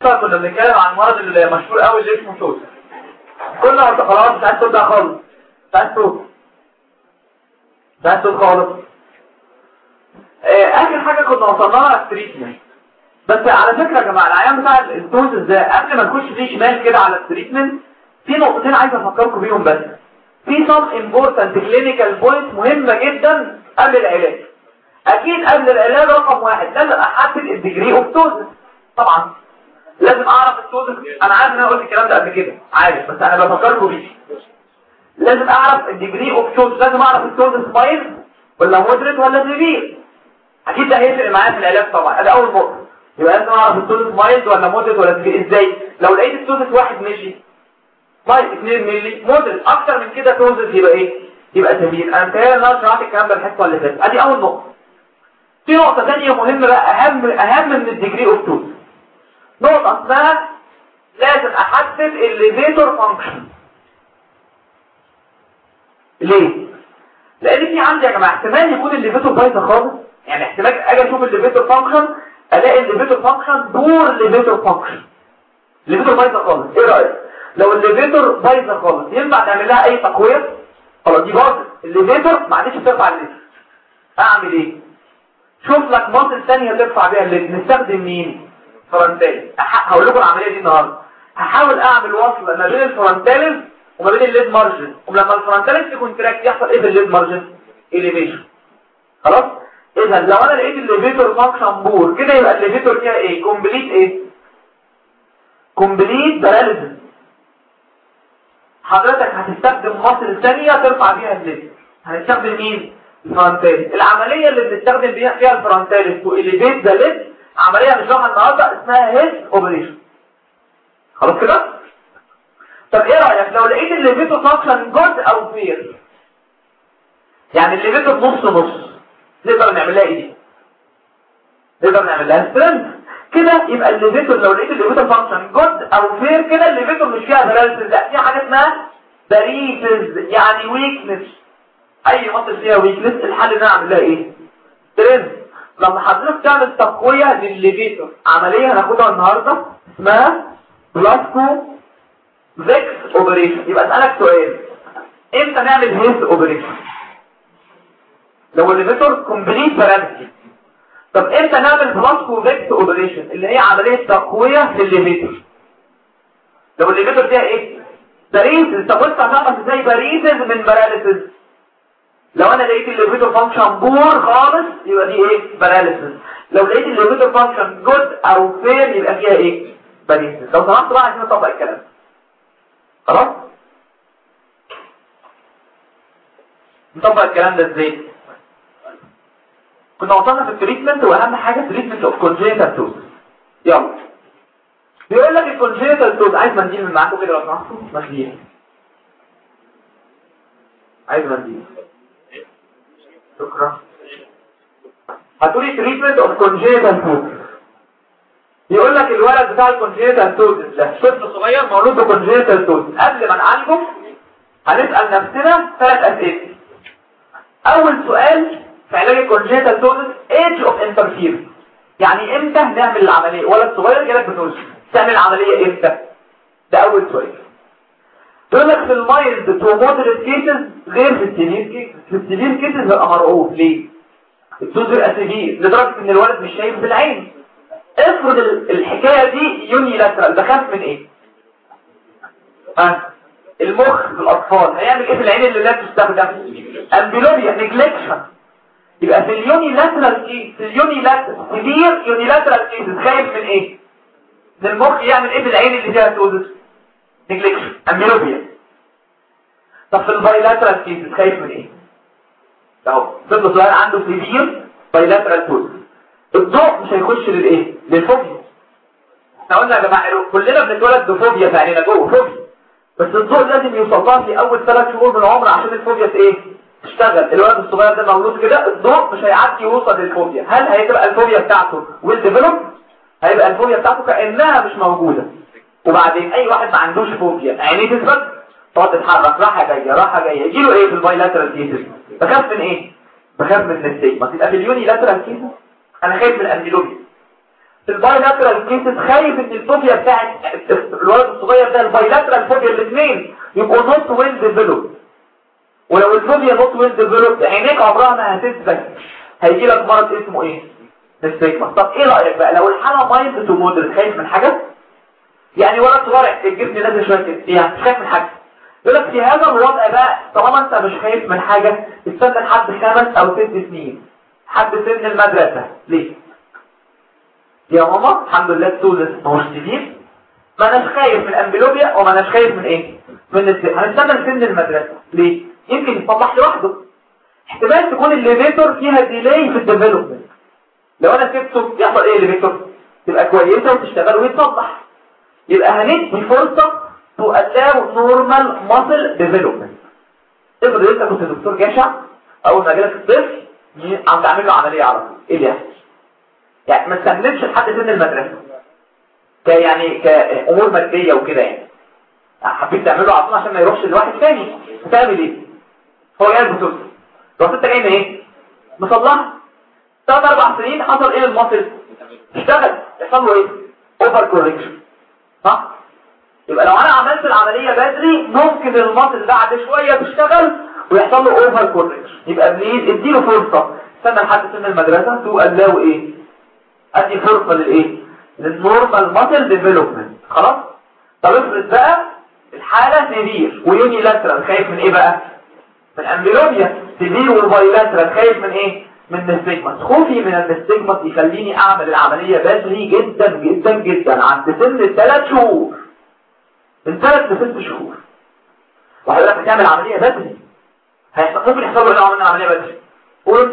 الحصه كنا بنتكلم عن المرض المشهور قوي اللي اسمه توت كنا خلاص مش عايز تبدا خالص مش عايز توت مش عايز توت خالص آه، اخر حاجه كنا وصلنا لها التريتمنت بس على فكره يا جماعه العيان بتاع التوت ده قبل ما نخش فيه شمال كده على التريتمنت في نقطتين عايز افكركم بيهم بس في some important clinical point مهمة جدا قبل العلاج اكيد قبل العلاج رقم واحد لازم احدد الديجري اوف توزن طبعا لازم اعرف التوزن انا عارف ان انا قلت الكلام ده قبل كده عارف بس انا بفكركم بيه لازم اعرف الديجري اوف توزن لازم اعرف التوزن سمايل ولا مودريت ولا سيفير اكيد ده هيفرق معايا في العلاج طبعا ده اول نقطه يبقى لازم اعرف التوزن سمايل ولا مودريت ولا سيفير ازاي لو لقيت التوزن واحد مشي طيب 2 مللي موديل اكتر من كده توزن يبقى ايه يبقى سبيل انا متهيألي ان انا شرحت الكلام ده الحصه اللي فاتت ادي اول نقطه في نقطه ثانيه مهمه بقى اهم اهم من الديجري اوف توز نقطه اسمها لازم احدد الليفيتور فانكشن ليه لان في عندي يا جماعه احتمال يكون الليفيتور بايظه خالص يعني احتمال اجي اشوف الليفيتور فانكشن الاقي الليفيتور فانكشن دور الليفيتور فانكشن الليفيتور بايظه خالص ايه رايك لو الليفيتور بايظه خالص ينفع تعمل لها اي تقويه خلاص دي باظت الليفيتور ما عادش بترفع الليفر اعمل ايه شوف لك مصل ثانيه ترفع بيها الليفر نستخدم مين فرنتالي هقول لكم العمليه دي النهارده هحاول اعمل وصل ما بين الفرنتاليز وما بين الليد مارجن ولما الفرنتاليز يكونتراكت يحصل ايه في الليد مارجن اليفيشن خلاص اذا لو انا لقيت الليفيتور فانكشن بور كده يبقى الليفيتور فيها ايه كومبليت ايه كومبليت باراليزم حضرتك هتستخدم مصل ثانية ترفع بيها الليد هنستخدم مين الفرونتاليس العملية اللي بنستخدم بيها فيها الفرونتاليس تو اليفيت ذا ليد عملية هنشرحها النهارده اسمها هيد اوبريشن خلاص كده طب ايه رأيك لو لقيت الليفيتو فانكشن جود او فير يعني الليفيتو نص نص نقدر نعمل لها ايه دي نقدر نعمل لها سترينث كده يبقى الليفيتور لو لقيت الليفيتور فانكشن جود او فير كده الليفيتور مش فيها باراليسيس لا في حاجه اسمها باريسيس يعني ويكنس اي مصل فيها ويكنس الحل ان انا اعمل لها ايه ترند لما حضرتك تعمل تقويه للليفيتور عمليه هناخدها النهارده اسمها بلاسكو فيكس اوبريشن يبقى اسالك سؤال امتى نعمل هيس اوبريشن لو الليفيتور كومبليت باراليسيس طب امتى نعمل بلاسكو فيكس اوبريشن اللي هي عمليه تقويه للليفيتور لو الليفيتور فيها ايه باريزز طب وانت هتعرف ازاي باريزز من باراليسيس لو انا لقيت الليفيتور فانكشن بور خالص يبقى دي ايه باراليسيس لو لقيت الليفيتور فانكشن جود او فير يبقى فيها ايه باريزز لو سمحت بقى عشان نطبق الكلام خلاص نطبق الكلام ده ازاي كنا وصلنا في التريتمنت واهم حاجه تريتمنت اوف كونجنتال توز يلا بيقول لك الكونجنتال توز عايز منديل من معاكم كده لو سمحتوا منديل عايز منديل شكرا هتقولي تريتمنت اوف كونجنتال توز يقول لك الولد بتاع الكونجنتال توز ده طفل صغير مولود بكونجنتال توز قبل ما نعالجه هنسال نفسنا ثلاث اسئله اول سؤال في علاج الكونجنتال توزس ايج اوف انترفير يعني امتى نعمل العمليه ولد صغير جالك بتوزس تعمل العمليه امتى ده اول سؤال تقول لك في المايلد تو مودريت كيسز غير في السيفير كيسز في السيفير كيسز بيبقى مرعوب ليه الدوز بيبقى سيفير لدرجه ان الولد مش شايف بالعين افرض الحكايه دي يوني لاترال بخاف من ايه اه المخ في الاطفال هيعمل ايه في العين اللي لا تستخدم امبلوبيا نيجلكشن يبقى في اليوني لاترال كيس في اليوني لاترال سيفير يوني لاترال كيس خايف من ايه من المخ يعمل ايه في العين اللي فيها توزس نيجلكشن امبلوبيا طب في البايلاترال كيس خايف من ايه اهو طفل صغير عنده سيفير بايلاترال توزس الضوء مش هيخش للايه للفوبيا احنا قلنا يا جماعه كلنا بنتولد بفوبيا في عينينا جوه فوبيا بس الضوء لازم يوصل لها في اول ثلاث شهور من العمر عشان الفوبيا ايه تشتغل الولد الصغير ده مولود كده الضوء مش هيعدي يوصل للفوبيا هل هيبقى الفوبيا بتاعته ويل ديفلوب هيبقى الفوبيا بتاعته كانها مش موجوده وبعدين اي واحد ما عندوش فوبيا عينيه تثبت تقعد تتحرك راحه جايه راحه جايه يجي له ايه في البايلاترال كيسز بخاف من ايه بخاف من الستيجما تبقى في اليوني لاترال كيسز انا خايف من الامبيلوبيا في البايلاترال كيسز خايف ان الفوبيا بتاعت الولد الصغير ده البايلاترال فوبيا الاثنين يبقوا نوت ويل ديفلوب ولو الفوبيا نوت ويل ديفلوب عينيك عمرها ما هتثبت هيجي لك مرض اسمه ايه السيجما طب ايه رايك بقى لو الحاله مايند تو مودريت خايف من حاجه يعني ولد صغير الجبن نازل شويه كده يعني مش خايف من حاجه يقول لك في هذا الوضع بقى طالما انت مش خايف من حاجه استنى لحد خمس او ست سنين حد سن المدرسه ليه يا ماما الحمد لله السولس مش كبير ما اناش خايف من الامبلوبيا وما اناش خايف من ايه من السن هنستنى سن المدرسه ليه يمكن يصلح لوحده احتمال تكون الليفيتور فيها ديلي في الديفلوبمنت لو انا سبته يحصل ايه الليفيتور تبقى كويسه وتشتغل ويتصلح يبقى هندي فرصه تو allow نورمال ماسل ديفلوبمنت افرض انت كنت دكتور جشع اول ما جالك الطفل عم تعمل له عمليه على طول ايه اللي يحصل يعني ما تستنبش لحد سن المدرسه ك يعني كامور ماديه وكده يعني حبيت تعمله على طول عشان ما يروحش لواحد ثاني هتعمل ايه هو جاي البطوله رحت انت جاي من ايه مصلحه ثلاث اربع سنين حصل ايه للمصل اشتغل يحصل له ايه اوفر كوركشن صح يبقى لو انا عملت العمليه بدري ممكن المصل بعد شويه تشتغل ويحصل له اوفر كوركشن يبقى بليز اديله فرصه استنى لحد سن المدرسه تقول ايه ادي فرصه للايه للنورمال ماسل ديفلوبمنت خلاص طب افرض بقى الحاله سيفير ويوني لاترال خايف من ايه بقى من امبلونيا سيفير والبايلاترال خايف من ايه من الستيجما خوفي من الستيجما يخليني اعمل العمليه بدري جدا جدا جدا عند سن الثلاث شهور من ثلاث لست شهور واحد يقول لك هتعمل عمليه بدري ممكن يحصل له ايه لو عملنا عمليه بدري قلت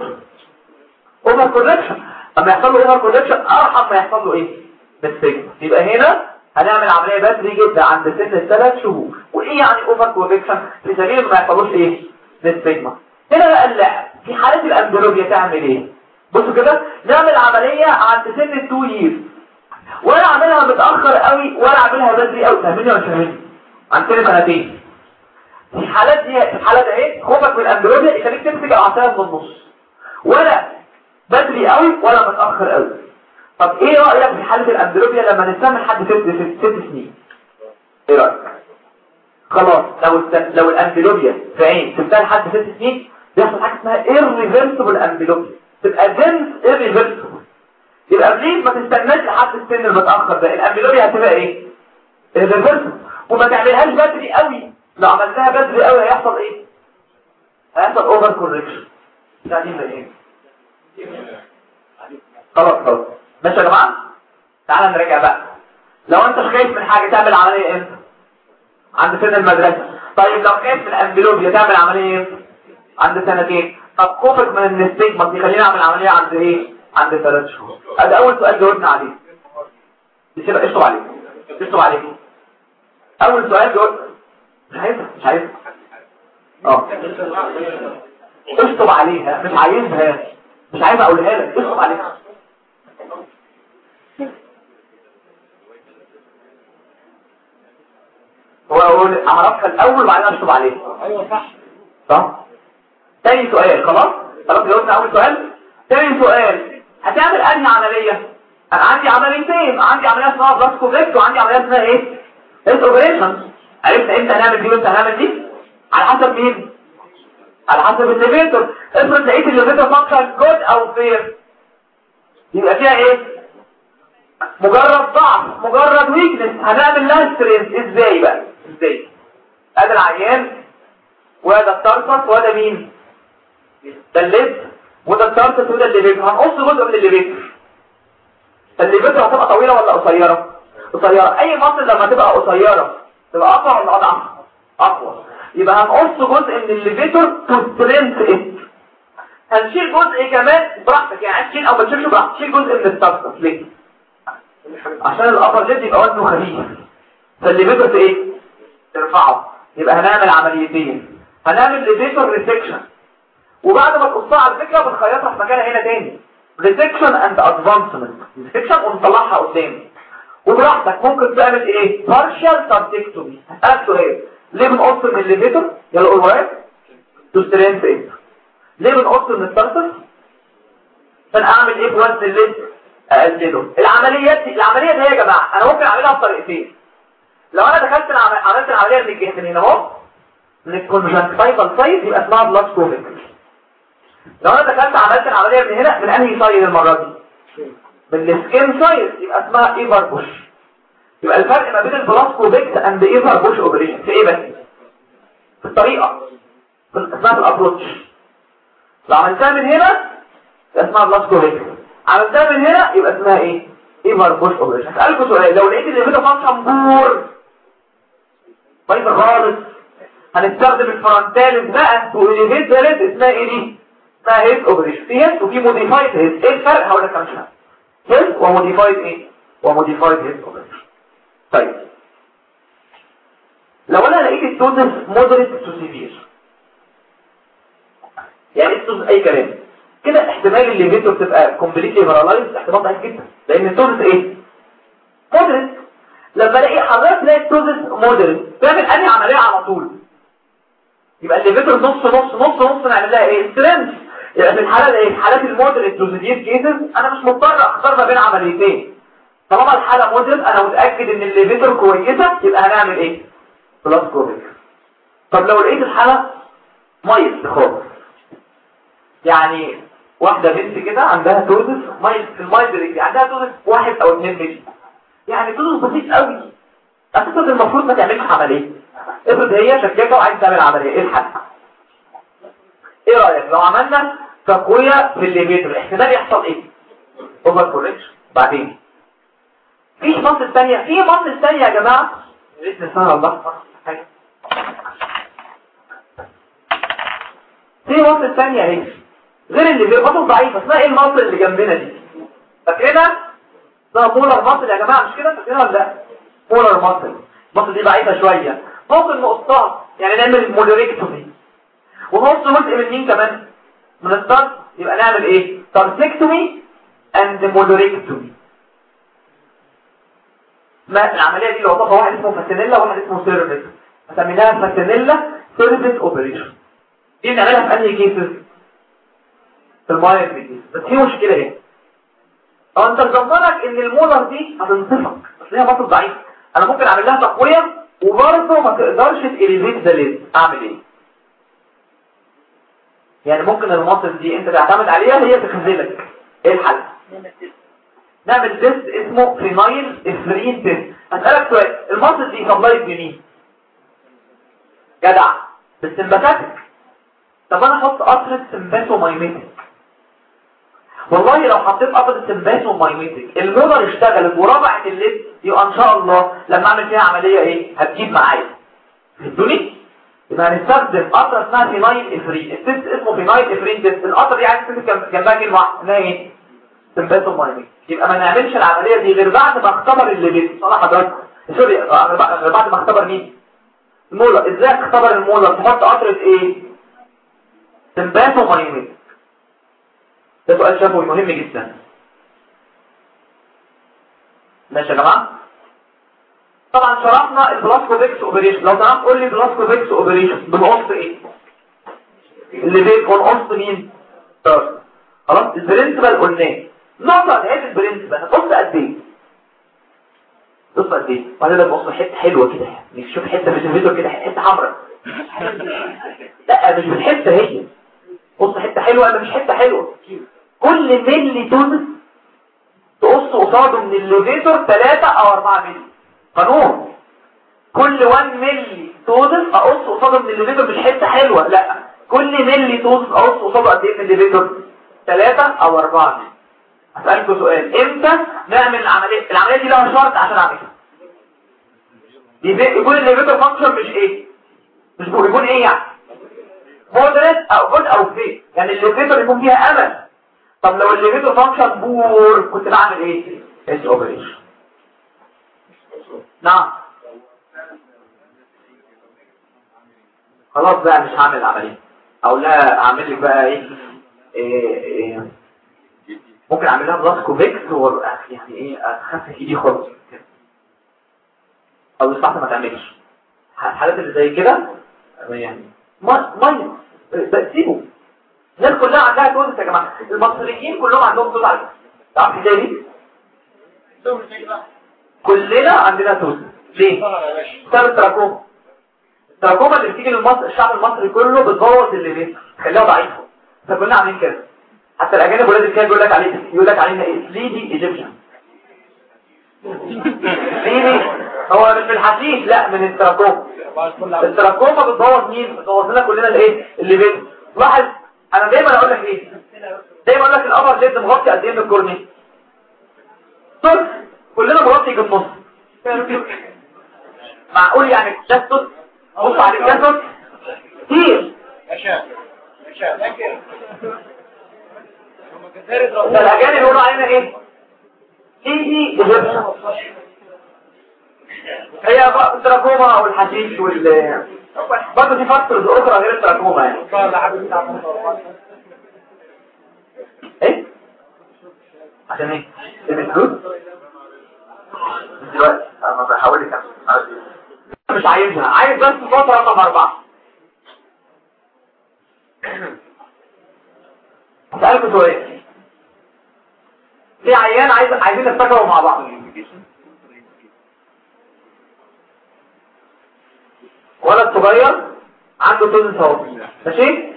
اوفر كوركشن اما يحصل له اوفر كوركشن ارحم ما يحصل له ايه بالسجن يبقى هنا هنعمل عمليه بدري جدا عند سن الثلاث شهور وايه يعني اوفر كوركشن في سبيل ما يحصلوش ايه للسجما هنا بقى اللعب في حاله الامبلوبيا تعمل ايه بصوا كده نعمل عمليه عند سن التو يير ولا اعملها متاخر قوي ولا اعملها بدري قوي فاهميني ولا فاهميني عند سن سنتين في الحالات دي في الحالات اهي خوفك من الامبلوبيا يخليك تمسك العصايه من النص ولا بدري قوي ولا متاخر قوي طب ايه رايك في حاله الامبلوبيا لما نستنى لحد ست ست سنين ايه رايك خلاص لو لو الامبلوبيا في عين سبتها لحد ست سنين بيحصل حاجه اسمها irreversible امبلوبيا تبقى جنس irreversible يبقى بليز ما تستناش لحد السن المتاخر ده الامبلوبيا هتبقى ايه irreversible وما تعملهاش بدري قوي لو عملتها بدري قوي هيحصل ايه هيحصل اوفر كوركشن يعني ايه خلاص خلاص ماشي يا جماعه تعالى نراجع بقى لو انت خايف من حاجه تعمل عمليه امتى عند سن المدرسه طيب لو خايف من الامبلوبيا تعمل عمليه امتى عند سنتين طب خوفك من النستيجما يخليني اعمل عمليه عند ايه عند ثلاث شهور ادي اول سؤال جاوبنا عليه نسيب اشطب عليه اشطب عليه اول سؤال جاوبنا مش عايزها مش عايزها اه اشطب عليها مش عايزها مش عايز اقولها لك اشطب عليها هو اقول اعرفها الاول وبعدين اشطب عليها ايوه صح صح تاني سؤال خلاص خلاص جاوبنا اول سؤال تاني سؤال هتعمل انهي عمليه انا عندي عمليتين عندي عمليه اسمها بلاس كوفيكت وعندي عمليه اسمها ايه ايه اوبريشن عرفت امتى هنعمل دي وامتى هنعمل دي على حسب مين على حسب الليفيتور افرض لقيت الليفيتور فانكشن جود او فير يبقى فيها ايه مجرد ضعف مجرد ويكنس هنعمل لها ستريس ازاي بقى ازاي ادي العيان وده الترسس وده مين ده الليد وده الترسس وده الليفيتور هنقص جزء من الليفيتور الليفيتور هتبقى طويله ولا قصيره قصيره اي مصل لما تبقى قصيره تبقى اقوى ولا اضعف اقوى يبقى هنقص جزء من الليفيتور تو سترينث ات هنشيل جزء كمان براحتك يعني عايز تشيل او ما تشيلش براحتك شيل جزء من الترسس ليه عشان الابر جيت يبقى وزنه خفيف فالليفيتور ايه ترفعه يبقى هنعمل عمليتين هنعمل ليفيتور ريسكشن وبعد ما تقصها على فكره بنخيطها في مكانها هنا تاني ريسكشن اند ادفانسمنت ريسكشن ونطلعها قدام وبراحتك ممكن تعمل ايه بارشال سبتكتومي هسألك سؤال ليه بنقص من الليفيتور يلا قول ورايا تو سترينث ايه ليه بنقص من الترسس عشان اعمل ايه بوزن الليد اقلله العمليات العمليه دي يا جماعه انا ممكن اعملها بطريقتين لو انا دخلت العمل... عملت العمليه من الجهتين هنا اهو من الكونجكتيفال سايد يبقى اسمها بلاس كوفيك لو انا دخلت عملت العمليه من هنا من انهي سايد المره دي من السكين سايد يبقى اسمها ايفر بوش يبقى الفرق ما بين البلاس كوفيك اند ايفر بوش اوبريشن في ايه بس في الطريقه في اسمها في الابروتش لو عملتها من هنا يبقى اسمها بلاس كوفيك عملتها من هنا يبقى اسمها ايه ايفر بوش اوبريشن هسألكم سؤال لو لقيت اللي فانكشن بور طيب خالص هنستخدم الفرونتاليس بقى والهيد ذالت اسمها ايه دي اسمها هيد اوبريشن في هيد وفي موديفايد هيد ايه الفرق هقول لك كمان شويه هيد وموديفايد ايه وموديفايد هيد اوبريشن طيب لو انا لقيت الدوزز مودريت تو سيفير يعني الدوز اي كلام كده احتمال اللي فيتو تبقى كومبليتلي بارلايز احتمال ضعيف جدا لان الدوزز ايه مودريت لما الاقي حضرتك تلاقي الدوزز مودريت تعمل انهي عمليه على طول يبقى اللي فيتو نص نص نص نص نعمل لها ايه سترينث يبقى في الحاله ايه الحالات المودريت تو سيفير كيسز انا مش مضطر اختار ما بين عمليتين طالما الحاله مودريت انا متاكد ان الليفيتر كويسه يبقى هنعمل ايه بلس كوفيك طب لو لقيت الحاله مايل خالص يعني واحده بنت كده عندها توزس مايل في المايل عندها توزس واحد او اثنين ملي يعني توزس بسيط قوي اساسا المفروض ما تعملش عمليه افرض هي شكاكه وعايز تعمل عمليه ايه الحل ايه رايك لو عملنا تقويه في الليفيتر احتمال يحصل ايه اوفر كوريكشن بعدين في مصل ثانيه في مصل ثانيه يا جماعه ريت نسال الله حاجه في مصل ثانيه اهي غير اللي بيربطوا ضعيفه اسمها ايه المصل اللي جنبنا دي فاكرينها اسمها مولر مصل يا جماعه مش كده فاكرينها ولا لا مولر مصل المصل دي ضعيفه شويه مصل نقطات يعني نعمل مودريكتومي ونص جزء من مين كمان من الطرف يبقى نعمل ايه تارسكتومي اند مودريكتومي ما العمليه دي لو طبعا واحد اسمه فاسينيلا وواحد اسمه سيرفيس سميناها فاسينيلا سيرفيس اوبريشن دي بنعملها في انهي كيسز في الماير كيسز بس في مشكله هنا اه انت مظنك ان المولر دي هتنصفك بس هي مصر ضعيف انا ممكن اعمل لها تقويه وبرضه ما تقدرش تإليفيت ذا ليد اعمل ايه يعني ممكن المصل دي انت تعتمد عليها هي تخزلك ايه الحل نعمل تيست اسمه فينايل افرين تيست هسألك سؤال المصل دي سبلايت بمين جدع بالسمباتاتيك طب انا احط قطرة سمباتو مايميتك والله لو حطيت قطرة سمباتو مايميتك المولر اشتغلت ورفعت الليد يبقى ان شاء الله لما اعمل فيها عملية ايه هتجيب معايا فهمتوني يبقى هنستخدم قطرة اسمها فينايل افرين التست اسمه فينايل افرين تيست القطرة دي عايز تكتب جنبها كلمة واحدة اسمها ايه سمباتو مايميتك يبقى ما نعملش العملية دي غير بعد ما اختبر الليد صلاح حضرتك سوري غير بعد ما اختبر مين المولر ازاي اختبر المولر تحط قطرة ايه سمباتو مايميتك ده سؤال شفوي مهم جدا ماشي يا جماعه طبعا شرحنا البلاسكوفيكس اوبريشن لو تعرف قول لي بلاسكوفيكس اوبريشن بنقص ايه اللي بيكون قص مين طب خلاص البرنسبل قلناه نقطه هي البرنسبل هتقص قد ايه بص قد ايه وبعدين بقص حته حلوه كده يعني شوف حته في الفيديو كده حته حمراء لا مش بالحته هي بص حته حلوه ولا مش حته حلوه كل ملي توزن تقص قصاده من الليفيتور 3 او 4 ملي قانون كل 1 ملي توزن اقص قصاده من الليفيتور مش حته حلوه لا كل ملي توزن اقص قصاده قد ايه من الليفيتور 3 او 4 ملي هسألكوا سؤال امتى نعمل العمليه العمليه دي لها شرط عشان اعملها يكون الليفيتور فانكشن مش ايه مش بيكون ايه يعني مودريت او جود او فري يعني الليفيتور يكون فيها امل طب لو الليفيتور فانكشن بور كنت بعمل ايه اس اوبريشن نعم خلاص بقى مش هعمل العمليه اقول لها اعمل لك بقى ايه, إيه, إيه ممكن اعمل لها بلاس كوفيكس يعني ايه اخفف ايدي خالص او يستحسن ما تعملش الحالات اللي زي كده يعني ميه سيبه الناس كلها عندها توزن يا جماعه المصريين كلهم عندهم توزن على تعرف ازاي دي كلنا عندنا توز ليه بسبب التراكوما التراكوما اللي بتيجي للمصر الشعب المصري كله بتبوظ اللي بيه خليها ضعيفه فكلنا عاملين كده حتى الاجانب ولاد الكلاب يقول لك عليه يقول لك علينا ايه سليدي ايجيبشن سليدي هو مش من الحشيش لا من التراكوما التراكوما بتبوظ مين بتبوظ لنا كلنا الايه اللي بيه لاحظ انا دايما اقول لك ايه دايما اقول لك القمر ليد مغطي قد ايه من الكورني صفر كلنا مغطي بالنص معقول يعني التجسد بص على التجسد كتير ده الاجانب يقولوا علينا ايه دي دي هي بقى التراكوما او الحشيش وال برضه في فاكتورز اخرى غير التراكوما يعني ايه عشان ايه ايه الفلوس دلوقتي انا بحاول اكمل مش عايزها عايز بس نقطه رقم أربعة اسالكم سؤال في عيان عايز عايزين نفتكروا مع بعض ولد صغير عنده توزن صوت ماشي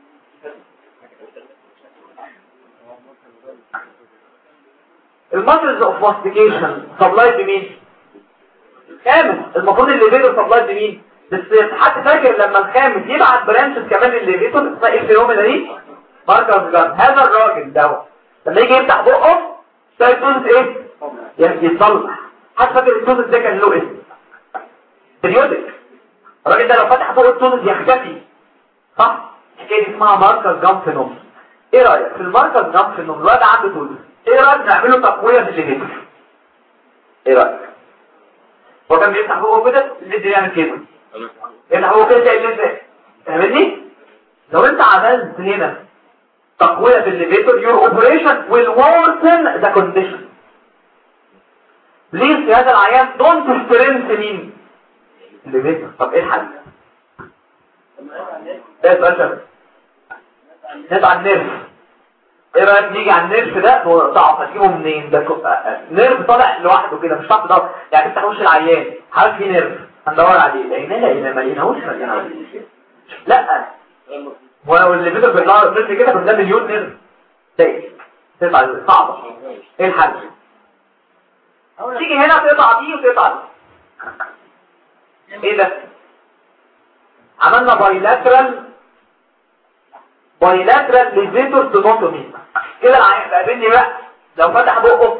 المسلز اوف ماستيكيشن سبلايد بمين خامس المفروض الليفيتور سبلايد بمين بس حد فاكر لما الخامس يبعت برانشز كمان للليفيتور اسمها ايه الفينومينا دي ماركر جان هذا الراجل ده لما يجي يفتح بقه تلاقي التوزن ايه يعني يتصلح حد فاكر التوزن ده كان له اسم بريودك الراجل ده لو فتح بقه التوزن يختفي صح الحكايه دي اسمها ماركر جام فينومينا ايه رايك في الماركر جام فينومينا الواد عنده توزن ايه رايك نعمله تقويه في الليفيتور ايه رايك هو كان بيفتح بقه كده الليد يعمل كده يفتح بقه كده تلاقي الليد فاهمني لو انت عملت هنا تقويه في الليفيتور your operation will worsen the condition ليه في هذا العيان don't strengthen مين الليفيتور طب ايه الحل ايه البشر نبقى على النيرف ايه رايك نيجي على النيرف ده ضعف هتجيبه منين ده نيرف طالع لوحده كده مش هتعرف تدور يعني تفتح وش العيان حاجه في نيرف هندور عليه لقينا لقينا ما لقيناهوش ما لقيناهوش لا ولو اللي بيتر بيطلع النيرف كده كنا مليون نيرف تاني تطلع صعبه ايه الحل تيجي هنا تقطع دي وتقطع دي ايه ده عملنا بايلاترال بايلاترال ليفيتور تونوتومي كده العيان قابلني بقى لو فتح بقه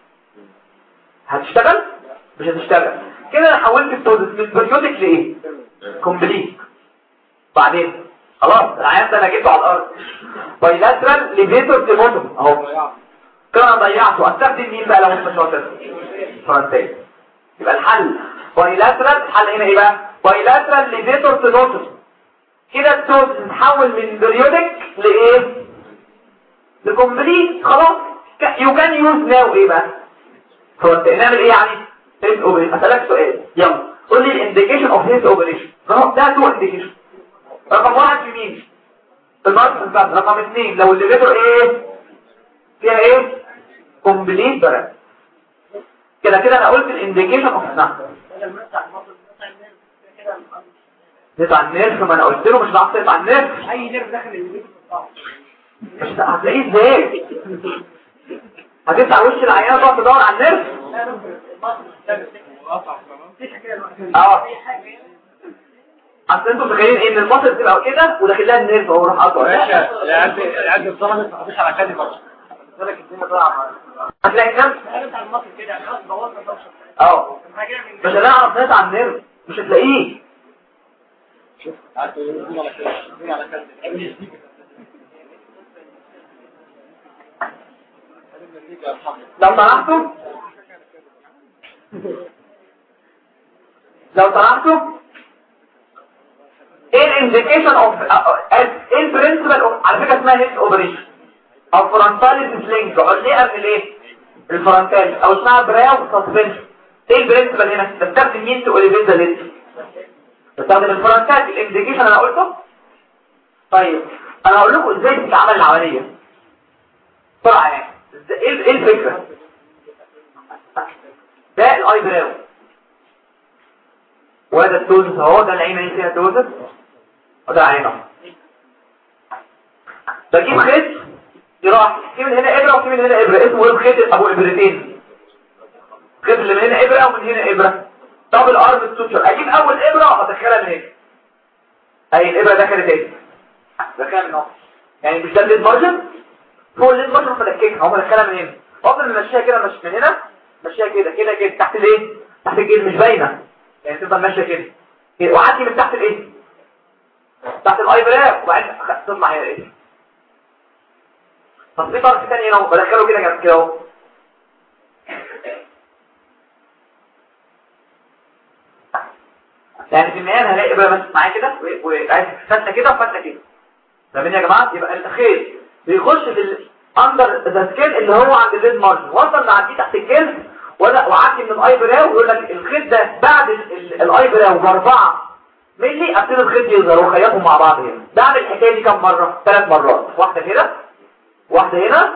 هتشتغل مش هتشتغل كده انا حولت التوزن من بريودك لايه كومبليت بعدين خلاص العيان ده انا جبته على الارض بايلاترال ليفيتور تونوتومي اهو كده انا ضيعته استخدم مين بقى لو انت شاطر فرنسي يبقى الحل بايلاترال الحل هنا ايه بقى بايلاترال ليفيتور تونوتومي كده التوز نتحول من بريودك لايه لكومبليت خلاص يو كان يوز ناو ايه بقى هو نعمل ايه يعني هيس اوبريشن اسالك سؤال يلا قول لي الانديكيشن اوف هيس اوبريشن ده تو انديكيشن رقم واحد في مين في الماركت بتاعت رقم اثنين لو الليفيتور ايه فيها ايه كومبليت بقى كده كده انا قلت الانديكيشن اوف نعم تقطع النيرف ما انا قلت له مش هتعرف تقطع النيرف اي نيرف داخل البيت مش هتلاقيه ازاي هتفتح وش العيان تقعد تدور على النيرف اه اصل انتوا متخيلين ان المصل تبقى كده وداخل لها النيرف اهو راح قطع باشا العيال العيال الظلمت ما على كده برضه بالك الدنيا ضايعه هتلاقي نفس بتاع المصل كده خلاص بوظنا دوشه اه مش هنعرف نقطع النيرف مش هتلاقيه شوف قعدت يقول على كده يقول على كده لو طلعته لو طلعته ايه الانديكيشن اوف ايه البرنسبل على فكره اسمها هيد اوبريشن او فرونتاليس سلينج علقه من الايه الفرونتاليس او اسمها براو سسبنشن ايه البرنسبل هنا بستخدم مين تو اليفيت ذا ليد بستخدم الفرونتال الانديكيشن انا قلته طيب انا هقول لكم ازاي بتتعمل العمليه بسرعه يعني ايه ايه الفكره الاي براو وهذا التوزس اهو ده العين اللي فيها توزس وده عينه بجيب خيط جراح في من هنا ابره وفي من هنا ابره اسمه ايه الخيط ابو ابرتين الخيط اللي من هنا ابره ومن هنا ابره دبل ارم ستوتشر اجيب اول ابره وادخلها من هنا اهي الابره دخلت اهي دخلها من هنا يعني مش ده الليد مارجن فوق الليد مارجن فدككها هم دخلها من هنا افضل ماشيها كده مش من هنا ماشيها كده كده كده تحت الايه تحت الجلد مش باينه يعني تفضل ماشيه كده كده وعدي من تحت الايه تحت الاي براف وبعدين تطلع هنا ايه طب في طرف ثاني هنا اهو بدخله كده جنب كده اهو يعني في النهايه انا هلاقي بقى بس معايا كده وعايز فتله كده وفتله كده فاهمين يا جماعه يبقى الخيط بيخش في الاندر ذا سكيل اللي هو عند الليد مارجن وصل نعديه تحت الجلد وانا وعدي من الاي براو ويقول لك الخيط ده بعد الاي براو باربعه ملي ابتدي الخيط يظهر وخيطهم مع بعض هنا بعمل الحكايه دي كم مره ثلاث مرات واحده هنا واحده هنا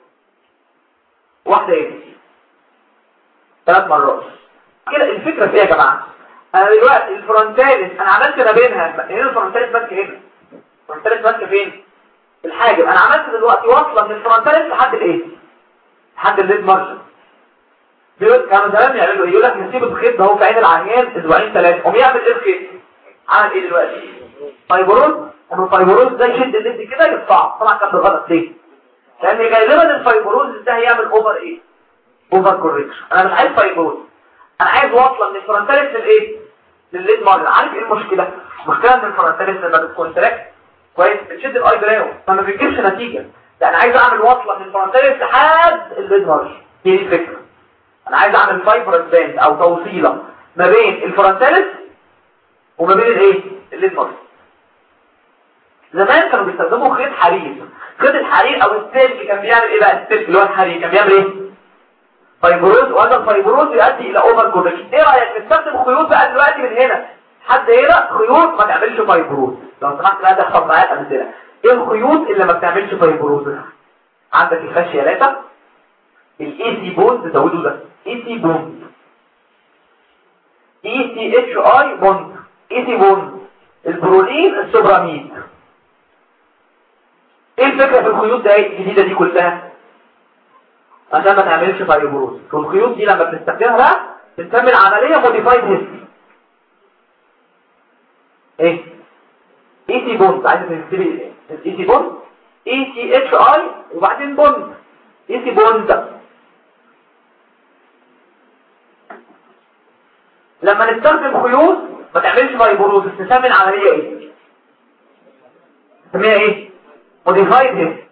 واحده هنا ثلاث مرات كده الفكره في ايه يا جماعه انا دلوقتي الفرونتاليس انا عملت ما بينها هنا الفرونتاليس ماسكه هنا الفرونتاليس ماسكه فين الحاجب انا عملت دلوقتي واصله من الفرونتاليس لحد الايه لحد الليد مارجن بيقول كانوا زمان يعملوا ايه يقول لك نسيب الخيط ده هو في عين العيان اسبوعين ثلاثه قوم يعمل ايه الخيط عمل ايه دلوقتي فايبروز قام الفايبروز ده يشد الليد كده يقطعه طبعا كان بالغلط ليه لان غالبا الفايبروز ده هيعمل اوفر ايه اوفر كوريكشن انا مش عايز فايبروز انا عايز واصله من الفرونتاليس للايه للليد مارجن عارف ايه المشكله المشكله ان الفرونتاليس لما بتكونتراكت كويس بتشد الاي براو فما بتجيبش نتيجه لا انا عايز اعمل وصله من الفرونتاليس لحد الليد مارجن هي دي الفكره انا عايز اعمل فايبرس باند او توصيله ما بين الفرونتاليس وما بين الايه الليد مارجن زمان كانوا بيستخدموا خيط حرير خيط الحرير او السلك كان بيعمل ايه بقى السلك اللي هو الحرير كان بيعمل ايه فايبروز وهذا الفايبروز يؤدي الى اوفر كوركشن ايه رايك نستخدم خيوط بقى دلوقتي من هنا حد هنا خيوط ما تعملش فايبروز لو سمحت بقى تحفظ معايا الامثله ايه الخيوط اللي ما بتعملش فايبروز عندك الفاشيالاتا الاي سي بوند زودوا ده اي سي بوند اي سي اتش اي بوند اي سي بوند البرولين السوبراميد ايه الفكره في الخيوط ده الجديده دي كلها عشان ما تعملش فايبروز والخيوط دي لما بنستخدمها بقى بنسمي العمليه موديفايد هيستري ايه اي سي بوند عايز تكتبي الاي سي بوند اي سي اتش اي وبعدين بوند اي سي بوند لما نستخدم خيوط ما تعملش فايبروز نسمي العمليه ايه نسميها ايه موديفايد هيستري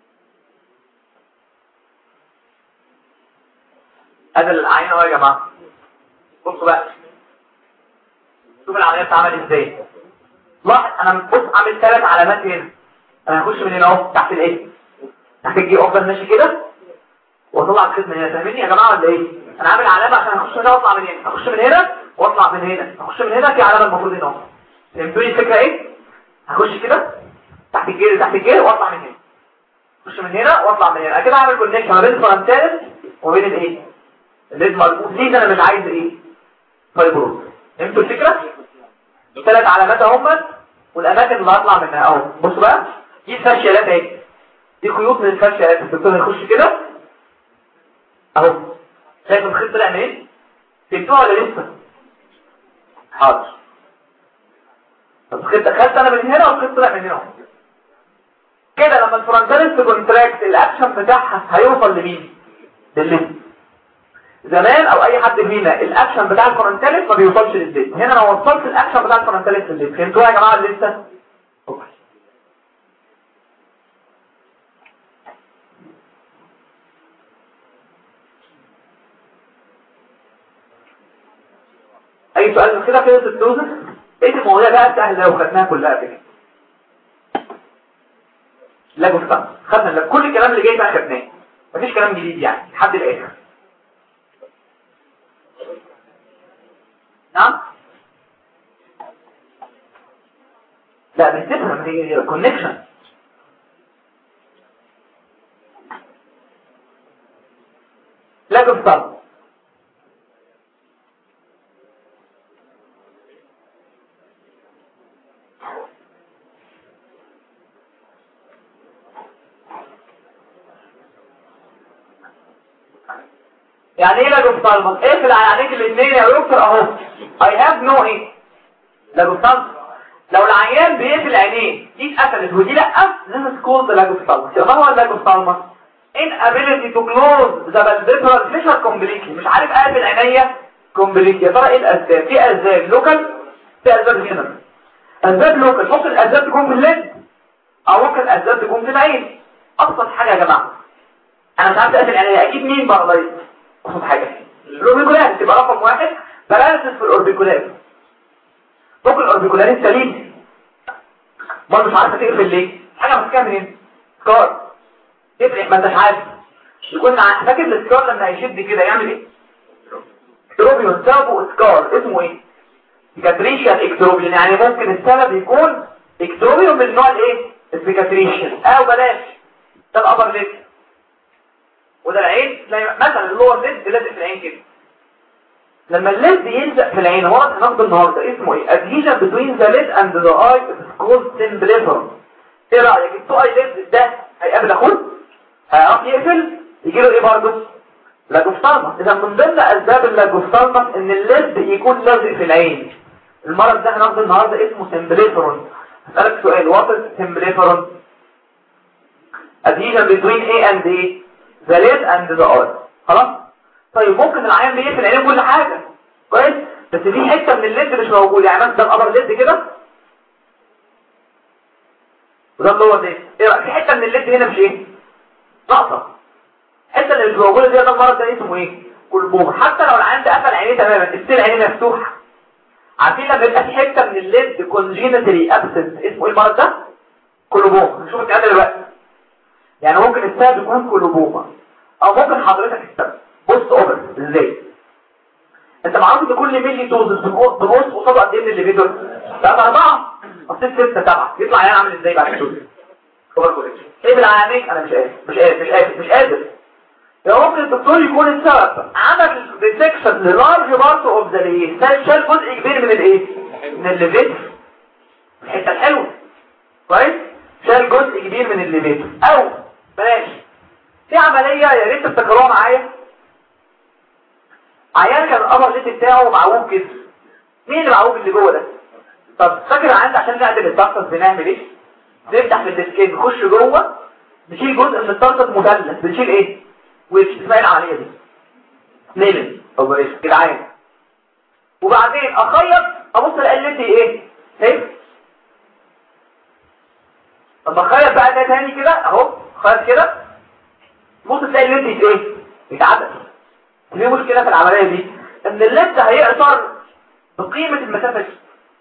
هذا العين اهو يا جماعه بصوا بقى شوف العمليه بتتعمل ازاي لاحظ انا بص عامل ثلاث علامات هنا انا هخش من هنا اهو تحت الايه تحت الجي افضل ماشي كده واطلع الخيط من هنا فاهميني يا جماعه ولا ايه انا عامل علامه عشان اخش هنا واطلع من هنا اخش من هنا واطلع من هنا اخش من هنا في علامه المفروض هنا اهو فهمتوني الفكره ايه هخش كده تحت الجير تحت الجير واطلع من هنا اخش من هنا واطلع من هنا كده اعمل كونكشن ما بين الفرنتالس وبين الايه الليد مربوط ليه ده انا مش عايز ايه فايبروز فهمتوا الفكره ثلاث علامات اهم والاماكن اللي هطلع منها اهو بصوا بقى دي الفاشيالات اهي دي خيوط من الفاشيالات الدكتور هيخش كده اهو شايف الخيط طلع منين فهمتوها ولا لسه حاضر طب الخيط دخلت انا من هنا والخيط طلع من هنا اهو كده لما الفرونتاليس كونتراكت الاكشن بتاعها هيوصل لمين للليد زمان او اي حد فينا الاكشن بتاع الفرونتاليس ما بيوصلش للديت هنا انا وصلت الاكشن بتاع الفرونتاليس للديت فهمتوها يا جماعه لسه اوكي اي سؤال من كده كده الدوزس ايه المواضيع بقى سهله لو خدناها كلها كده لا جفتها خدنا كل الكلام اللي جاي بقى خدناه مفيش كلام جديد يعني لحد الاخر نعم لا بتفهم هي كونكشن لا تفترض يعني ايه لاجوفتالمس اقفل على عينيك الاثنين يا دكتور اهو اي هاف نو ايه لاجوفتالمس لو العيان بيقفل عينيه دي اتقفلت ودي لا this is called لاجوفتالمس يبقى ما هو اللاجوفتالمس inability to close the palpebral fissure completely مش عارف اقفل عينيا completely يا ترى ايه الاسباب في اسباب لوكال في اسباب هنا اسباب لوكال ممكن الاسباب تكون في الليد او ممكن الاسباب تكون في العين ابسط حاجه يا جماعه انا مش عارف اقفل عينيا اكيد مين بارلايز ابسط حاجه الاوربيكولار تبقى رقم واحد باراليسيس في الاوربيكولار ممكن الاوربيكولار سليم برضه مش عارفه تقفل ليه حاجه ماسكاها منين سكار تفرق ما انتش عارف يكون فاكر السكار لما هيشد كده يعمل ايه اكتروبيون سابو سكار اسمه ايه سيكاتريشن اكتروبيون يعني ممكن السبب يكون اكتروبيون من النوع الايه السيكاتريشن او بلاش ده الابر ليد وده العين مثلا اللور ليد لازق في العين كده لما الليد يلزق في العين هو هناخد النهارده اسمه ايه adhesion between the lid and the eye is called symblism ايه رايك التو اي ليد ده هيقابل اخوه هيعرف يقفل يجي له ايه برضه لاجوفتالمس اذا من ضمن اسباب اللاجوفتالمس ان الليد يكون لازق في العين المرض ده هناخده النهارده اسمه سمبليفرون هسألك سؤال وات از سمبليفرون adhesion between A and A the lid and the eye خلاص طيب ممكن العيان بيقفل عينيه كل حاجه كويس بس في حته من الليد مش موجود يعني مثلا ده القمر ليد كده وده اللور ليد ايه رأيك؟ في حته من الليد هنا مش ايه ناقصه الحته اللي مش موجوده دي ده المرض ده اسمه ايه كلبوم حتى لو العيان ده قفل عينيه تماما السيل عينيه مفتوحه عارفين لما يبقى في حته من الليد كونجينيتالي ابسنت اسمه ايه المرض ده كلبوم نشوف الكلام دلوقتي يعني ممكن السبب يكون كلبوما او ممكن حضرتك السبب بص اوبر ازاي انت معروف ان كل ملي دوزز بنقص بنقص قصاده قد ايه من الليفيتور لا اربعه اصل ستة سبعة يطلع يعني عامل ازاي بعد كده اوفر كوريكشن ايه بالعيانين انا مش قادر مش قادر مش قادر مش قادر يا ممكن الدكتور يكون السبب عمل ديتكشن للارج بارت اوف ذا ليه شال جزء كبير من الايه من الليفيتور الحته الحلوه كويس شال جزء كبير من الليفيتور او بلاش في عمليه يا ريت تفتكروها معايا عيان كان القمر ليت بتاعه معوج كده مين اللي معوج اللي جوه ده طب فاكر عندي عشان نعدل الترطس بنعمل ايه نفتح في الديسكين نخش جوه نشيل جزء من الترطس مثلث بنشيل ايه وش اسمها العمليه دي نيلن او ايش جدعان وبعدين اخيط ابص الاقي الليتي ايه هيك طب اخيط بقى ده تاني كده اهو خيط كده بص تلاقي الليتي ايه اتعدل في مشكلة في العملية دي ان الليد هيقصر بقيمة المسافة دي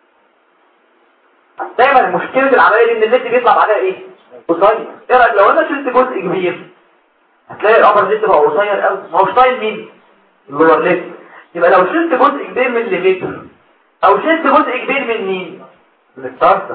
دايما مشكلة العملية دي ان الليد بيطلع بعدها ايه قصير ايه رأيك لو انا شلت جزء كبير هتلاقي الابر ليد بقى قصير قوي ما هوش طايل مين اللور ليد يبقى لو شلت جزء كبير من الليد او شلت جزء كبير من مين من التارتر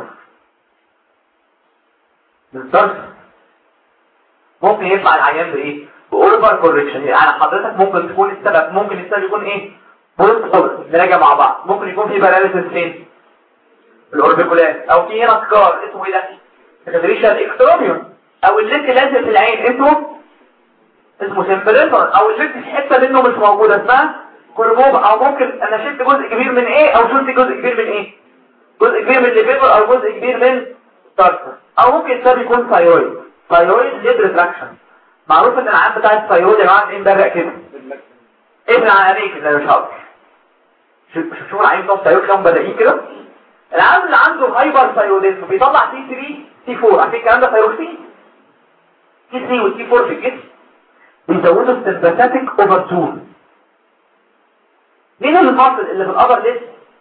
من التارتر ممكن يطلع العيان بايه باوفر كوركشن يعني حضرتك ممكن تكون السبب ممكن السبب يكون ايه بص اوبر نراجع مع بعض ممكن يكون في باراليسيس فين الاوربيكولار او في هنا سكار اسمه ايه ده سكندريشن اكستروميون او اللينك لازق في العين اسمه اسمه سمبليفر او اللينك في حته منه مش موجوده اسمها كوربوم او ممكن انا شلت جزء كبير من ايه او شلت جزء كبير من ايه جزء كبير من الليفر او جزء كبير من تارتر او ممكن السبب يكون ثايرويد ثايرويد ليد ريتراكشن معروف ان العام بتاع الثايرويد يا جماعه ايه مبرق كده ابن عينيك اللي مش هقدر شوف شوف العين بتاع الثايرويد كام بدائين كده العام اللي عنده هايبر ثايروديزم بيطلع تي 3 تي 4 عارفين الكلام ده ثايروكسين تي 3 وتي 4 في الجسم بيزودوا السمباثيك اوفر تول مين المصل اللي في الابر ليست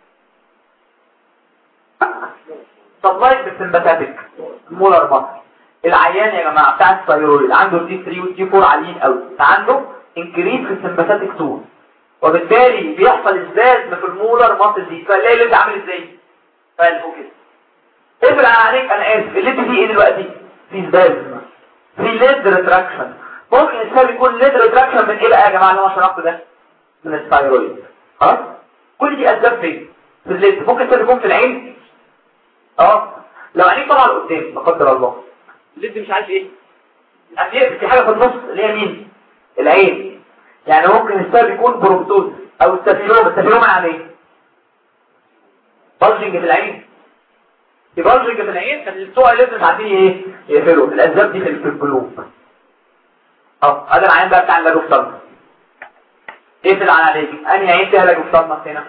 سبلايت بالسمباثيك مولر مصل العيان يا جماعه بتاع الثايرويد عنده تي 3 وتي 4 عاليين قوي فعنده انكريز في السمباثيك تول وبالتالي بيحصل ازداد في المولر ماسل دي فلاقي اللي انت عامل ازاي فالفو كده افرع عليك انا اسف اللي انت فيه ايه دلوقتي في ازداد في ليد ريتراكشن ممكن السبب يكون ليد ريتراكشن من ايه بقى يا جماعه اللي هو شرحته ده من الثايرويد خلاص كل دي اسباب فين في الليد ممكن السبب يكون في العين اه لو عينيك طلع لقدام لا قدر الله الليد مش عارف ايه في حاجه في النص اللي هي مين العين يعني ممكن السبب يكون بروبتوز او الستافيلوما الستافيلوما يعني ايه بلجنج في العين في بلجنج في العين فالسوء اللي مش عارفين ايه يقفلوا الاسباب دي في القلوب اه هذا العين بقى بتاع اللاجوفتالمس اقفل على عليك انهي عين فيها لاجوفتالمس هنا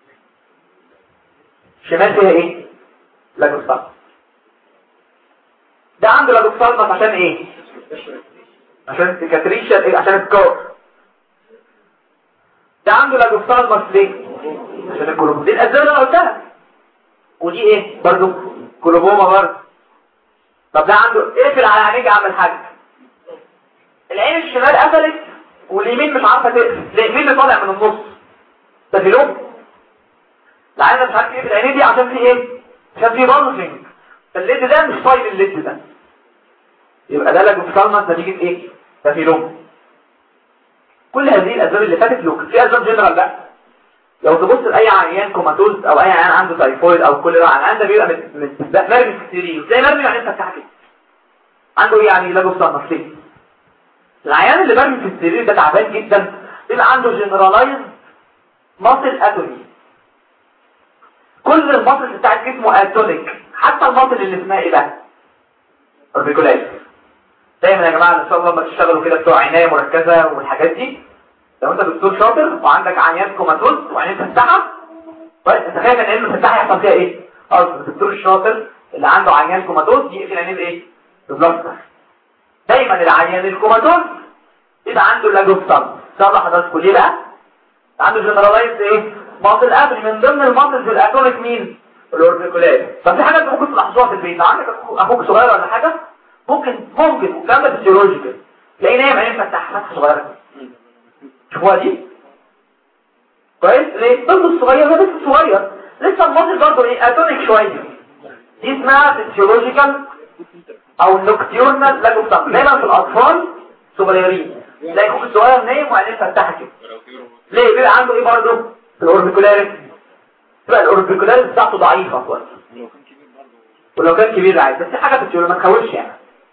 شمال فيها ايه لاجوفتالمس ده عنده لاجوفتالمس عشان ايه عشان تكاتريشن ايه عشان الكور ده عنده لاجوفتالمس ليه عشان الكلوبوما دي الاسباب اللي انا قلتها ودي ايه برضو كلوبوما برضو طب ده عنده اقفل على عينيك اعمل حاجه العين الشمال قفلت واليمين مش عارفه تقفل ليه مين اللي طالع من النص ده في لون العين مش عارف يقفل العينين دي عشان في ايه عشان في بلجنج فالليد ده مش طايل الليد ده يبقى ده لاجوفتالمس نتيجه ايه ده في لون كل هذه الاسباب اللي فاتت لوك في اسباب جنرال بقى لو تبص لاي عيان كوماتوز او اي عيان عنده تايفويد او كل ده العيان ده بيبقى مرمي في السرير زي مرمي يعني انت بتاعك عنده ايه يعني لاجوفتالمس ليه العيان اللي مرمي في السرير ده تعبان جدا بيبقى عنده جنرالايز ماسل اتوني كل الماسل بتاعت جسمه اتونيك حتى الماسل اللي اسمها ايه بقى اوربيكولايز دايما يا جماعه ان شاء الله لما تشتغلوا كده بتوع عنايه مركزه والحاجات دي لو انت دكتور شاطر وعندك عيان كوماتوز وعينين مفتحه طيب تخيل ان عين مفتحه يحصل فيها ايه اه الدكتور الشاطر اللي عنده عيان كوماتوز يقفل عينيه بايه ببلاستر دايما العيان الكوماتوز يبقى عنده لاجوستال صح حضراتكم ليه بقى عنده جنرالايز ايه ماسل قبل من ضمن الماسلز الاتونيك مين الاوربيكولار طب في حاجات ممكن تلاحظوها في البيت عندك اخوك صغير ولا حاجه ممكن ممكن والكلام ده فيزيولوجيكال تلاقيه نايم عينيه فتح فتحه صغيره شوفوها دي كويس ليه الطفل الصغير ده لسه صغير لسه الماسل برضه ايه اتونيك شويه دي اسمها فيزيولوجيكال او النوكتيورنال لاجوستال دايما في الاطفال صغيرين تلاقي اخوك الصغير نايم وعينيه مفتحه كده ليه بيبقى عنده ايه برضه الاوربيكولاريس تبقى الاوربيكولاريس بتاعته ضعيفه خالص ولو كان كبير عادي بس حاجه بتقول ما تخوفش يعني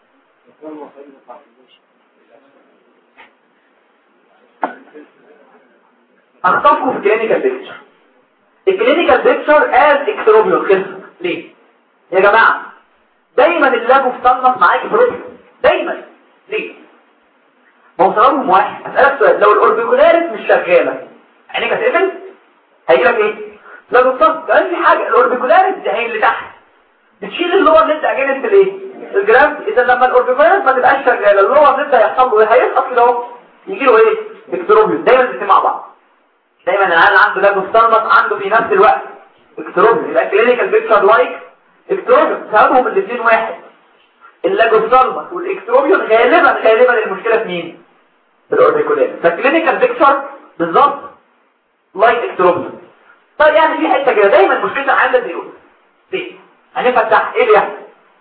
اخطفكم في كلينيكال بيكتشر الكلينيكال بيكتشر از اكستروبيول كده ليه يا جماعه دايما اللاجو في صنف معاك بروبيول دايما ليه ما هو سببهم واحد اسالك سؤال لو الاوربيكولاريس مش شغاله عينيك هتقفل هيجي لك ايه لاجو في صنف كمان في حاجه الاوربيكولاريس دي هي اللي تحت بتشيل اللور اللي انت اجنت الايه الجرام اذا لما الاوربيكولاريس ما تبقاش شغاله اللور يبدا يحصل له ايه هيسقط كده اهو يجي له ايه اكستروبيول دايما الاثنين مع بعض دايما العيال عنده لاجوستالمس عنده في نفس الوقت اكتروبيوم يبقى كلينيكال بيكتشر لايك اكتروبيوم سببهم الاثنين واحد اللاجوستالمس والاكتروبيوم غالبا غالبا المشكله في مين في الاوربيكولار فالكلينيكال بيكتشر بالظبط لايك اكتروبيوم طيب يعني في حته كده دايما مشكلتنا عندنا زيرو ليه هنفتح ايه اللي يحصل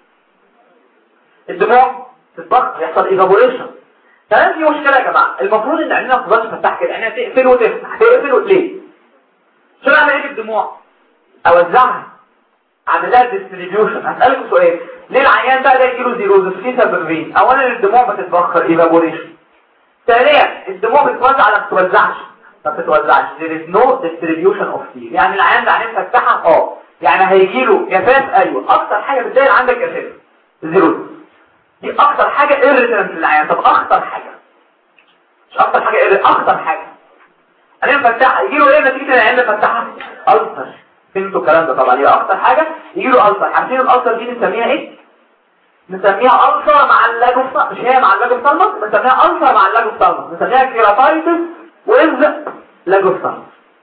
الدموع تتبخر يحصل ايفابوريشن كمان في مشكلة يا جماعة المفروض ان عينينا ما تفضلش تفتح كده عينينا تقفل وتفتح تقفل ليه شو اعمل ايه في الدموع اوزعها اعمل لها ديستريبيوشن هسألكم سؤال ليه العيان بقى ده يجيله زيروز في سببين اولا الدموع ما تتبخر ايفابوريشن ثانيا الدموع بتتوزع ولا ما بتتوزعش ما بتتوزعش there is no distribution of fear يعني العيان ده عينيه مفتحه اه يعني هيجيله جفاف ايوه اكتر حاجه بتضايق عندك جفاف زيروز دي اكتر حاجة irritant للعيان طب اخطر حاجة مش اكتر حاجة irritant اخطر حاجة انا مفتحة يجي له ايه نتيجة العيان مفتحة ألسر فهمتوا الكلام ده طبعا هي اخطر حاجة يجي له ألسر عارفين الألسر دي نسميها ايه نسميها ألسر مع اللاجوفتا مش هي مع اللاجوفتالمس نسميها ألسر مع اللاجوفتالمس نسميها كيراتايتس وإز لاجوفتالمس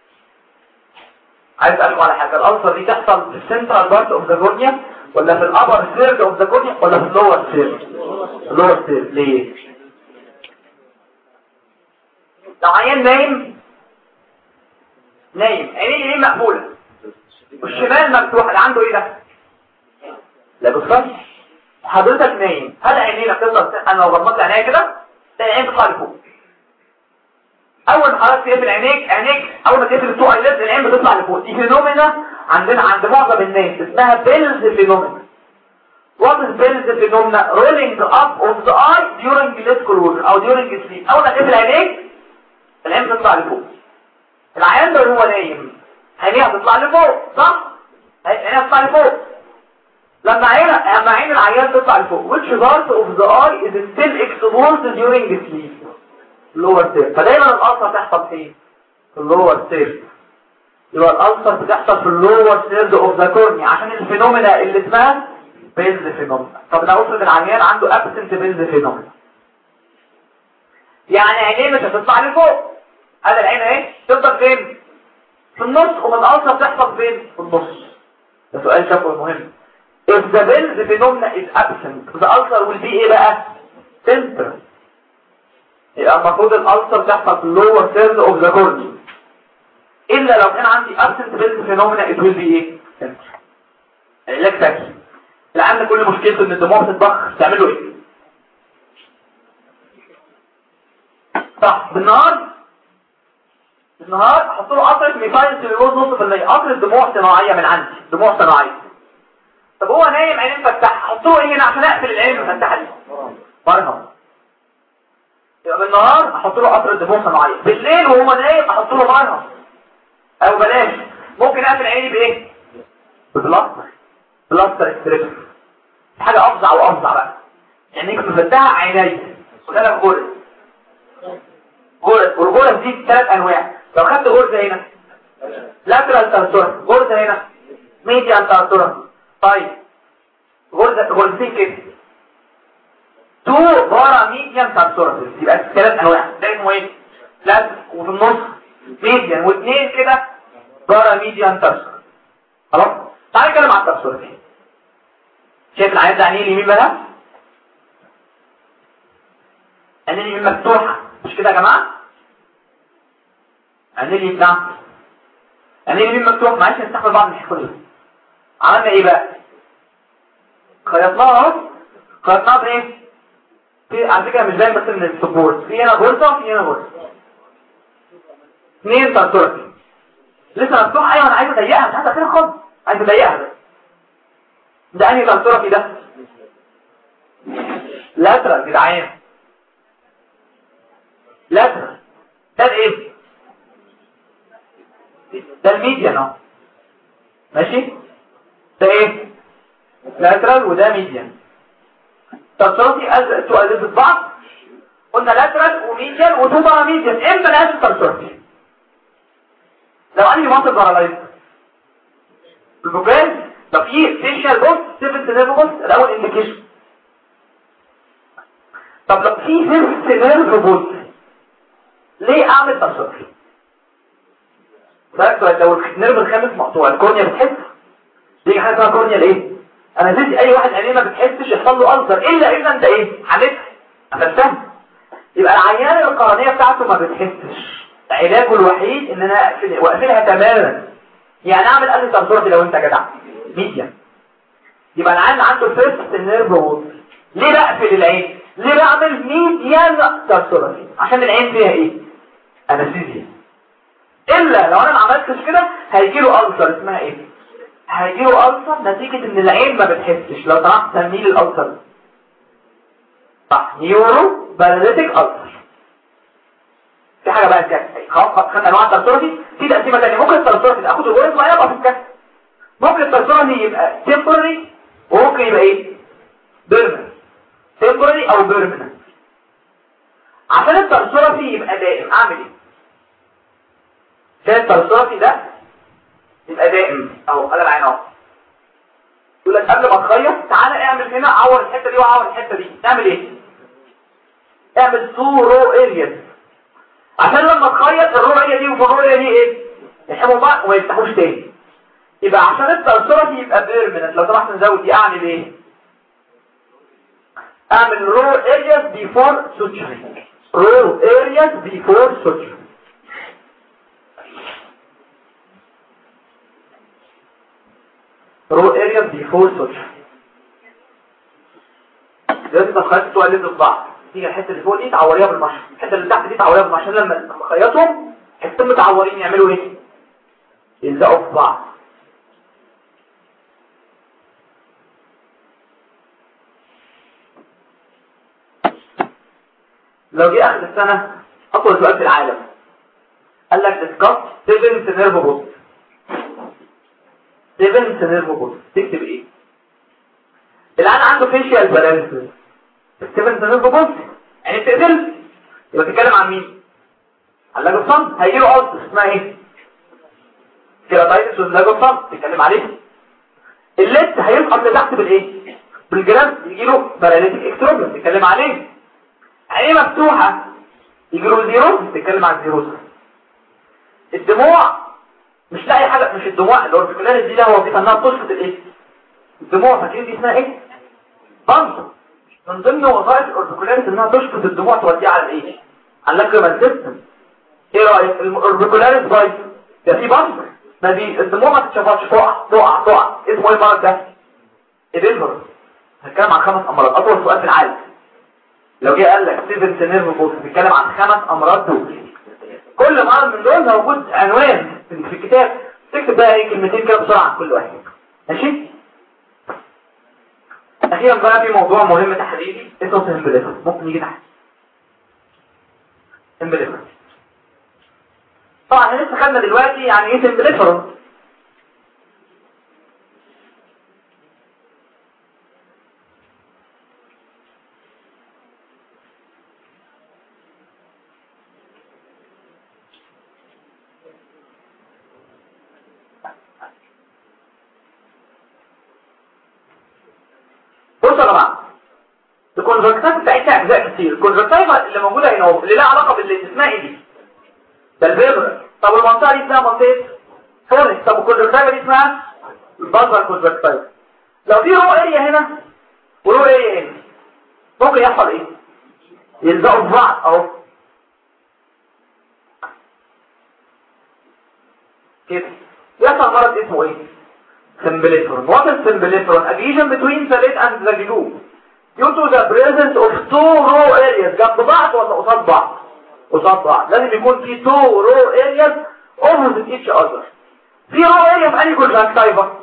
عايز اسالكم على حاجه الالسر دي تحصل في السنترال بارت اوف ذا كورنيا ولا في الابر سيرد اوف ذا كورنيا ولا في اللور سيرد اللور سيرد ليه لو عيان نايم نايم عينيه ليه مقفوله والشمال مفتوحه اللي عنده ايه ده لا بص حضرتك نايم هل عينينا بتفضل انا لو غمضت عينيا كده تلاقي عين تطلع لفوق اول ما حضرتك تقفل عينيك عينيك اول ما تقفل التو ايليد العين بتطلع لفوق دي فينومينا عندنا عند معظم الناس اسمها بيلز فينومينا What is Bell's phenomena? Rolling up of the eye during lid closure او during sleep. اول ما تقفل عينيك العين بتطلع لفوق العيان ده هو نايم عينيه هتطلع لفوق صح عينيه هتطلع لفوق لما عين لما عين العيان تطلع لفوق which part of the eye is still exposed during the sleep lower third فدايما الألسر تحصل فين في اللور ثيرد يبقى الألسر بتحصل في اللور ثيرد اوف ذا كورني عشان الفينومينا اللي اسمها بيلز فينومينا طب لو افرض العيان عنده ابسنت بيلز فينومينا يعني عينيه مش هتطلع لفوق هذا العين اهي تفضل فين في النص ومن الألسر بتحصل فين في النص ده سؤال شكله مهم if the Bell's phenomena is absent the ulcer will be ايه بقى central يبقى المفروض الألسر تحصل في اللور third of the cornea إلا لو كان عندي absent Bell's phenomena it will be ايه central العلاج تاكي العام كل مشكلته ان الدموع بتتضخ تعمله ايه صح بالنهار بالنهار احط له قطره ميثايل سيلولوز نص في المية قطره دموع صناعيه من عندي دموع صناعيه طب هو نايم عينين مفتحه احط له ايه هنا عشان اقفل العين المفتحه دي مرهم يبقى بالنهار احط له قطره دموع صناعيه بالليل وهو نايم احط له مرهم او بلاش ممكن اقفل عيني بايه ببلاستر بلاستر اكستريكتور حاجه افظع وافظع بقى يعني انت مفتحه عيني وده لك غرز غرز والغرز دي ثلاث انواع لو خدت غرزه هنا لاترال تنسور غرزه هنا ميديال تنسور طيب غرزه غرزتين كده تو بارا ميديان تنسور يبقى ثلاث انواع ده اسمه ايه لات وفي النص ميديان واثنين كده بارا ميديان تنسور خلاص تعالى نتكلم على التنسور دي شايف العيان ده عينيه اليمين بقى عينيه اليمين مفتوحه مش كده يا جماعه عينيه اليمين نعم عينيه اليمين مفتوح معلش نستحمل بعض الحكايه عملنا ايه بقى خيطناها اهو خيطناها بايه في على فكره مش باين بس من السبورت في هنا غرزه وفي هنا غرزه اثنين تنسورتي لسه مفتوح ايوه انا عايز اضيقها مش عايز اقفلها خالص عايز اضيقها بس ده انهي تنسورتي ده لاترال جدعان لاترال ده الايه ده الميديان اهو ماشي ده ايه لاترال وده ميديان تنسورتي تؤلف بعض قلنا لاترال وميديان وتوبا ميديان امتى نقاس التنسورتي لو انهي منطقه باراليز البروجرام ده فيه فيشال بوست سيفنت نيرف بوست الاول انديكيشن طب لو في سيفنت نيرف بوست ليه اعمل تصرف فاكر لو النيرف الخامس مقطوع الكورنيا بتحس دي حاجه اسمها كورنيا الايه انا زيت اي واحد عينيه ما بتحسش يحصل له ألسر الا اذا انت ايه حالتها قفلتها يبقى العيان القرنيه بتاعته ما بتحسش علاجه الوحيد ان انا اقفل واقفلها تماما يعني اعمل قلب تنصرتي لو انت جدع ميديا يبقى العيان عنده فيرست نيرف وول ليه بقفل العين ليه بعمل ميديان تنصرتي عشان العين فيها ايه انستيزيا الا لو انا ما عملتش كده هيجي له ألسر اسمها ايه هيجي له ألسر نتيجة ان العين ما بتحسش لو سمحت تسميه الألسر صح نيورو باراليتيك ألسر في حاجة بقى الكاس خلاص خدنا انواع الترسورتي في تقسيمة تانية ممكن الترسورتي اخد الغرز ما يبقى في الكاس ممكن الترسورتي يبقى تمبرري وممكن يبقى ايه بيرمنت تمبرري او بيرمنت عشان الترسورتي يبقى دائم اعمل ايه عشان الترسورتي ده يبقى دائم اهو خلي العين اهو يقول لك قبل ما تخيط تعالى اعمل هنا عور الحته دي وعور الحته دي تعمل ايه اعمل تو رو ارياز عشان لما تخيط الرؤية دي والرؤية دي ايه يحموا بعض وما يفتحوش تاني يبقى عشان التأثيرة دي يبقى بيرمنت لو سمحت نزود دي اعمل ايه اعمل رو ارياز بيفور suturing رو ارياز بيفور suturing رو ارياز بيفور suturing دلوقتي تخيط تقلب بعض تيجي الحته اللي فوق دي تعوريها بالمشط الحته اللي تحت دي تعوريها بالمشط عشان لما لما اخيطهم حتتين متعورين يعملوا ايه يلزقوا في بعض لو جه اخر السنه اطول سؤال في العالم قال لك ديسكاس سيفنت نيرف بوست سيفنت نيرف بوست تكتب ايه الان عنده فيشيال بالانس سيفنت نيرف بوست يعني بتقتل يبقى تتكلم عن مين عن لاجوفان هيجي له قصد اسمها ايه كيراتايتس واللاجوفان تتكلم عليه الليت هيسقط لتحت بالايه بالجرام يجي له باراليتيك اكتروبيا تتكلم عليه عينيه مفتوحه يجي له زيرو تتكلم عن زيروز الدموع مش لاقي حاجه مش الدموع الاوربيكولاريس دي لها وظيفه انها تسقط الايه الدموع فاكرين دي اسمها ايه بامب من ضمن وظائف الاوربيكولاريس انها تشفط الدموع توديها على الايه على اللاكريمال سيستم ايه رايك الاوربيكولاريس بايت ده في بامب ما دي الدموع ما تتشفطش تقع تقع تقع اسمه ايه المرض ده اديلفر هتكلم عن خمس امراض اطول سؤال في العالم لو جه قال لك سيفن سينيرف بوست بيتكلم عن خمس امراض دول كل مرض من دول موجود عنوان في الكتاب تكتب بقى ايه كلمتين كده بسرعه عن كل واحد ماشي اخيرا بقى في موضوع مهم تحليلي اسمه سمبليفر ممكن يجي تحت سمبليفر طبعا احنا لسه خدنا دلوقتي يعني ايه سمبليفر بصوا يا جماعه الكونجكتيف بتاعتها اجزاء كتير الكونجكتيف اللي موجوده هنا اهو اللي لها علاقه باللي اسمها ايه دي ده الفيبر طب المنطقه دي اسمها منطقه فورنكس طب الكونجكتيف دي اسمها البازر كونجكتيف لو في رو اريا هنا ورو اريا هنا ممكن يحصل ايه يلزقوا في بعض اهو كده يحصل مرض اسمه ايه symblepharon. What is symblepharon? A lesion between the lid and the glue. Due to the presence of two raw areas. جنب بعض ولا قصاد بعض؟ قصاد بعض. لازم يكون في two raw areas opposite each other. في raw area في أي كونجكتيفا؟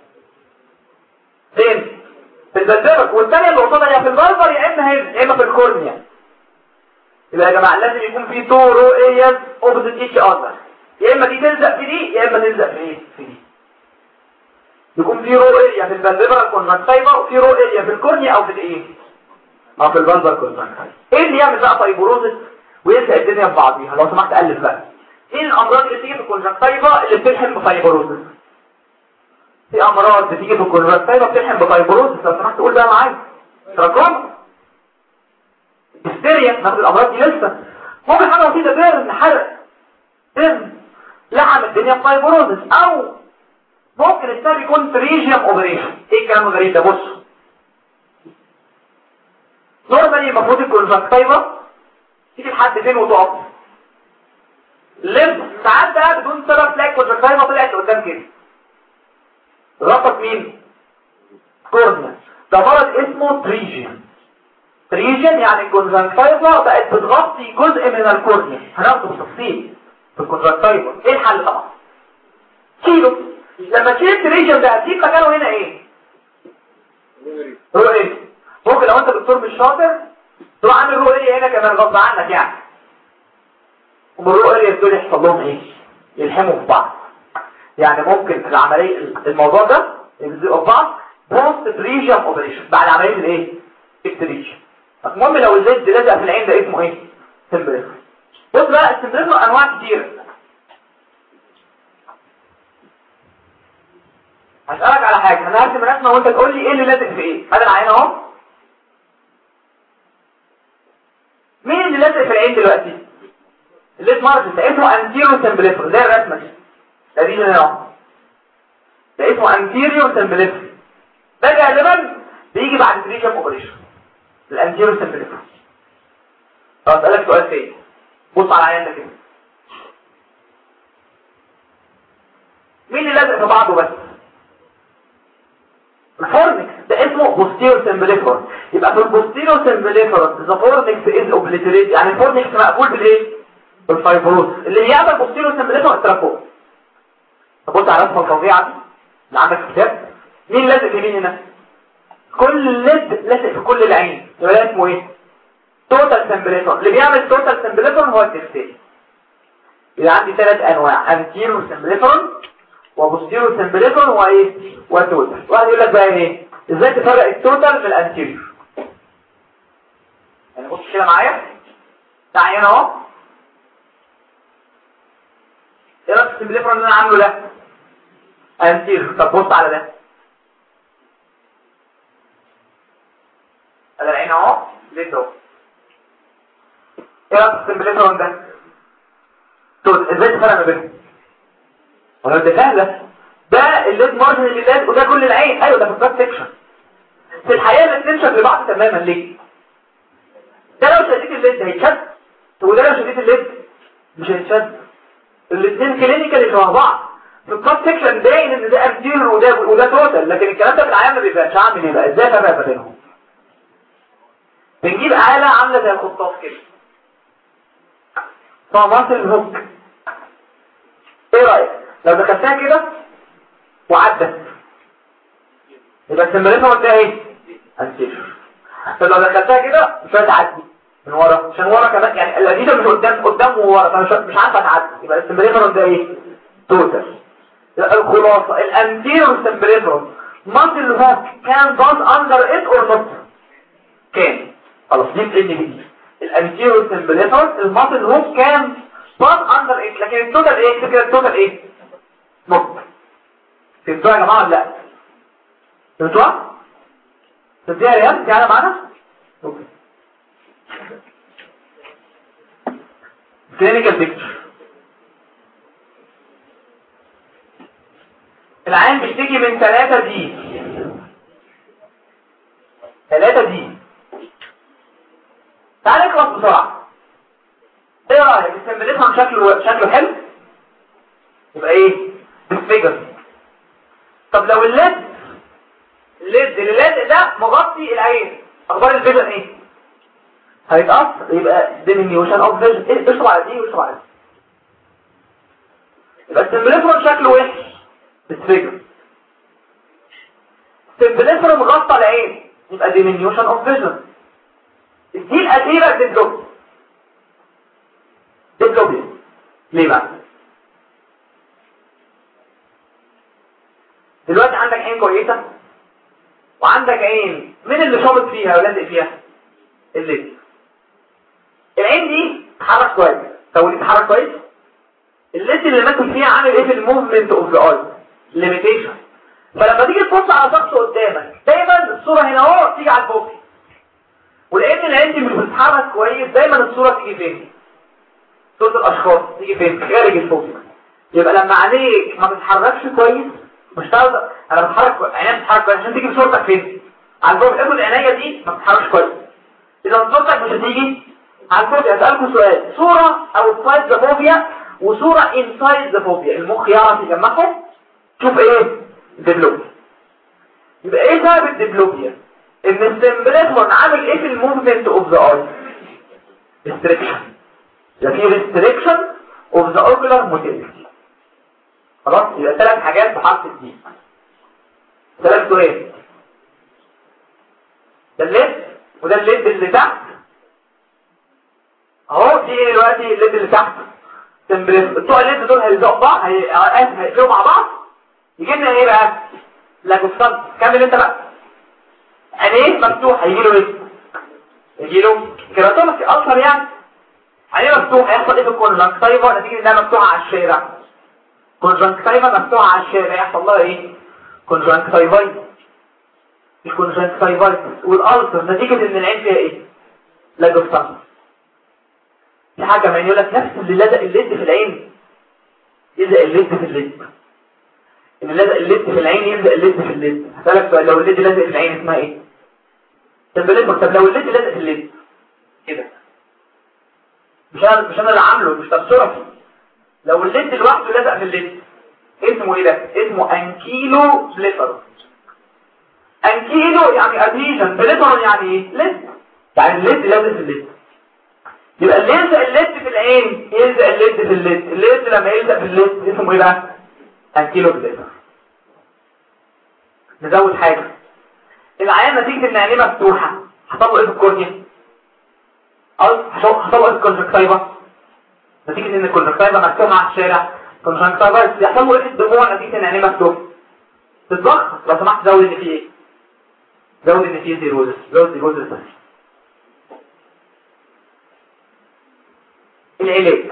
فين؟ في البلدرك والثانية اللي قصادها يا في البلبر يا إما هنا يا إما في الكورنيا. يبقى يا جماعة لازم يكون في two raw areas opposite each other. يا إما دي تلزق في دي يا إما تلزق في إيه؟ في دي. يكون في رو اريا في البلبرال كونجكتيفا وفي رو اريا في الكورنيا او في الايه او في البلبر كونجكتيفا ايه اللي يعمل بقى فايبروزس ويلزق الدنيا في بعضيها لو سمحت الف بقى ايه الامراض اللي بتيجي في الكونجكتيفا اللي بتلحم بفايبروزس في امراض بتيجي في الكونجكتيفا بتلحم بفايبروزس لو سمحت قول بقى معايا تراكم هستيريا ناخد الامراض دي لسه ممكن حاجه بسيطه بيرن حرق بيرن لحم الدنيا بفايبروزس او ممكن السبب يكون تريجيوم اوبريشن ايه الكلام الغريب ده بص نورمالي المفروض الكونجكتيفا تيجي لحد فين وتقف لب ساعات بقى بدون سبب تلاقي الكونجكتيفا طلعت لقدام كده ربط مين كورنيا ده مرض اسمه تريجيوم تريجيوم يعني الكونجكتيفا بقت بتغطي جزء من الكورنيا هناخده بالتفصيل في الكونجكتيفا ايه الحل طبعا كيلو لما تشيل التريجن ده هتجيب مكانه هنا ايه رو ايه ممكن لو انت دكتور مش شاطر تروح عامل رو ايه هنا كمان غصب عنك يعني والرو ايه دول يحصل لهم ايه يلحموا في بعض يعني ممكن العمليه الموضوع ده يلزقوا في بعض بوست تريجن اوبريشن بعد عمليه الايه التريجن المهم لو الزيت لزق في العين ده اسمه ايه سمبريفر بص بقى السمبريفر انواع كتير هسألك على حاجة انا هرسم رسمة وانت تقول لي ايه اللي لازق في ايه هذا العين اهو مين اللي لازق في العين دلوقتي اللي اسمه ده اسمه انتيرو سمبليفر زي الرسمة دي ده دي هنا اهو ده اسمه انتيريو سمبليفر ده غالبا بيجي بعد تريجم اوبريشن الانتيرو سمبليفر طب اسألك سؤال تاني بص على العين ده كده مين اللي لازق في بعضه بس الفورنكس ده اسمه بوستيرو سمبليفر يبقى في البوستيرو سمبليفر ذا فورنكس از اوبليتريت يعني الفورنكس مقبول بالايه بالفايبروز اللي بيعمل بوستيرو سمبليفر التراكوم طب بص على الرسمه الفظيعه دي اللي عندك في الكتاب مين لازق في مين هنا كل الليد لازق في كل العين يبقى ده اسمه ايه توتال سمبليفر اللي بيعمل توتال سمبليفر هو التفتيل يبقى عندي ثلاث انواع انتيرو سمبليفرون وبوستيرو سمبليفرون وايه وتوتال واحد يقول لك بقى ايه ازاي تفرق التوتال من الانتيريور يعني بص كده معايا تعالى هنا اهو ايه رايك في السمبليفرون اللي انا عامله ده انتيريور طب بص على ده ادي العين اهو ليه اهو ايه رايك في السمبليفرون ده طب ازاي تفرق ما بينهم ولا ده سهله ده الليد مارجن اللي لاد وده كل العين ايوه ده في الكات سيكشن في الحقيقه الاثنين شكل بعض تماما ليه ده لو شديت الليد هيتشد وده لو شديت الليد مش هيتشد الاثنين كلينيكال شبه بعض في الكات سيكشن باين ان ده انتيريور وده وده توتال لكن الكلام ده في العيان ما بيبقاش عامل ايه بقى ازاي فرق بينهم بنجيب آلة عاملة زي الخطاف كده طماط الهوك ايه رأيك لو دخلتها كده وعدت يبقى السمبليفر ده ايه انتيريور طب لو دخلتها كده مش هتعدي من ورا عشان ورا كمان يعني الاديده مش قدام قدام وورا فمش مش عارفه تعدي يبقى السمبليفر ده ايه توتال الخلاصه الانتيريور سمبليفر ماسل هوك كان باس اندر ات اور نوت كان خلاص دي ان دي الانتيريور سمبليفر الماسل هوك كان باس اندر ات لكن التوتال ايه فكره التوتال ايه نوت فهمتوها يا جماعه ولا لا فهمتوها تديها يا ريال تعالى معانا اوكي كلينيكال بيكتشر العين بيشتكي من 3 دي 3 دي تعال نخلص بسرعه ايه رايك السمبليتهم شكله شكله حلو يبقى ايه بالفيجر طب لو الليد الليد الليد ده مغطي العين اخبار الفيجن ايه هيتأثر يبقى diminution of vision ايه اشرب على دي واشرب على دي يبقى السمبليفرون شكله وحش بالفيجر السمبليفرون مغطى العين يبقى diminution of vision دي الأخيرة ديبلوب ديبلوبيا ليه بقى دلوقتي عندك عين كويسة وعندك عين مين اللي شابط فيها ولازق فيها الليد العين دي تحرك كويس طب ودي تحرك كويس الليد اللي ماسك فيها عامل ايه في الموفمنت اوف ذا اي ليميتيشن فلما تيجي تبص على شخص قدامك دايما الصوره هنا اهو تيجي على الفوكس ولان العين دي مش بتتحرك كويس دايما الصوره تيجي فين صوره الاشخاص تيجي فين خارج الفوكس يبقى لما عينيك ما بتتحركش كويس مش تقدر انا بتحرك عينيا بتتحرك كويس عشان تيجي صورتك فين على الفوكس افرض عينيا دي ما بتتحركش كويس اذا صورتك مش هتيجي على الفوكس اسالكم سؤال صوره اوتسايد ذا فوبيا وصوره انسايد ذا فوبيا المخ يعرف يجمعهم شوف ايه ديفلوبيا يبقى ايه سبب الديفلوبيا ان السمبليتمون عامل ايه في الموفمنت اوف ذا اي ريستريكشن يبقى في ريستريكشن اوف ذا اوكولار موتيليتي خلاص يبقى ثلاث حاجات بحرف الدي ثلاث سؤال ده الليد وده الليد اللي تحت اهو دي ايه دلوقتي الليد اللي تحت سمبليتمون بتوع الليد دول هيلزقوا بعض هيقفلوا مع بعض يجي لنا ايه بقى لاجوستان كمل انت بقى عينيه مفتوح هيجي له ايه يجي له كيراتومسي اصلا يعني عينيه مفتوح هيحصل ايه في الكونجنكتيفا نتيجه انها مفتوحه على الشارع كونجنكتيفا مفتوحه على الشارع يحصل لها ايه كونجنكتيفايتس الكونجنكتيفايتس والالسر نتيجه ان العين فيها ايه لاجوستان في حاجه ما يقول لك نفس اللي لزق الليد في العين يلزق الليد في الليد ان لزق الليد في العين يلزق الليد في الليد هسألك سؤال لو الليد لزق في العين اسمها ايه تنبلتك طب لو الليد لزق في الليد كده مش انا مش انا اللي عامله مش تبصرة لو الليد لوحده لزق في الليد اسمه ايه ده اسمه انكيلو بليتر انكيلو يعني اديشن بليتر يعني ايه ليد يعني الليد لازق في الليد يبقى اللي يلزق الليد في العين يلزق الليد في الليد الليد لما يلزق في الليد اسمه ايه بقى انكيلو بليتر نزود حاجة العيان نتيجة ان عينيه مفتوحة حصل له ايه في الكورنيا حصل له ايه في الكونجكتيفا نتيجة ان الكونجكتيفا مكتوب على الشارع كونجكتيفا يحصل له ريحة دموع نتيجة ان عينيه مكتوب تتبخر لو سمحت زود ان فيه ايه زود ان فيه زيروزس زود زيروزس بس العلاج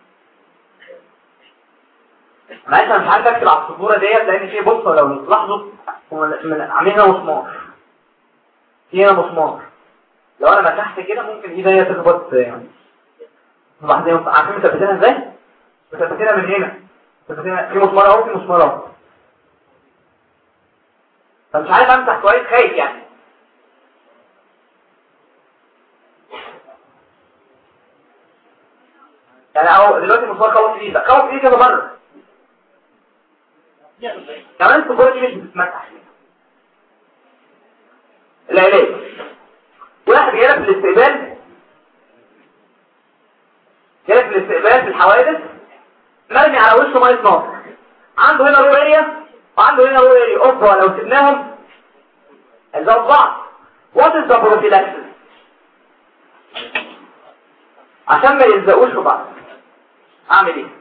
معلش انا مش عارف اكتب على السبوره ديت لان في بصوا لو تلاحظوا عاملين هنا مسمار في هنا مسمار لو انا مسحت كده ممكن ايديا تخبط يعني بعدين عارفين مثبتينها ازاي مثبتينها من هنا مثبتينها في مسمار اهو في مسمار اهو فمش عارف امسح كويس خايف يعني يعني اهو دلوقتي المسمار خبط في ايدك خبط في ايدك كذا مره كمان السبوره دي مش بتتمسح العلاج واحد جاي في الاستقبال جاي في الاستقبال في الحوادث مرمي على وشه ميه نار عنده هنا رو اريا وعنده هنا رو اريا اوبا لو سبناهم هيزود بعض وات از ذا بروفيلاكسس عشان ما يلزقوش في بعض اعمل ايه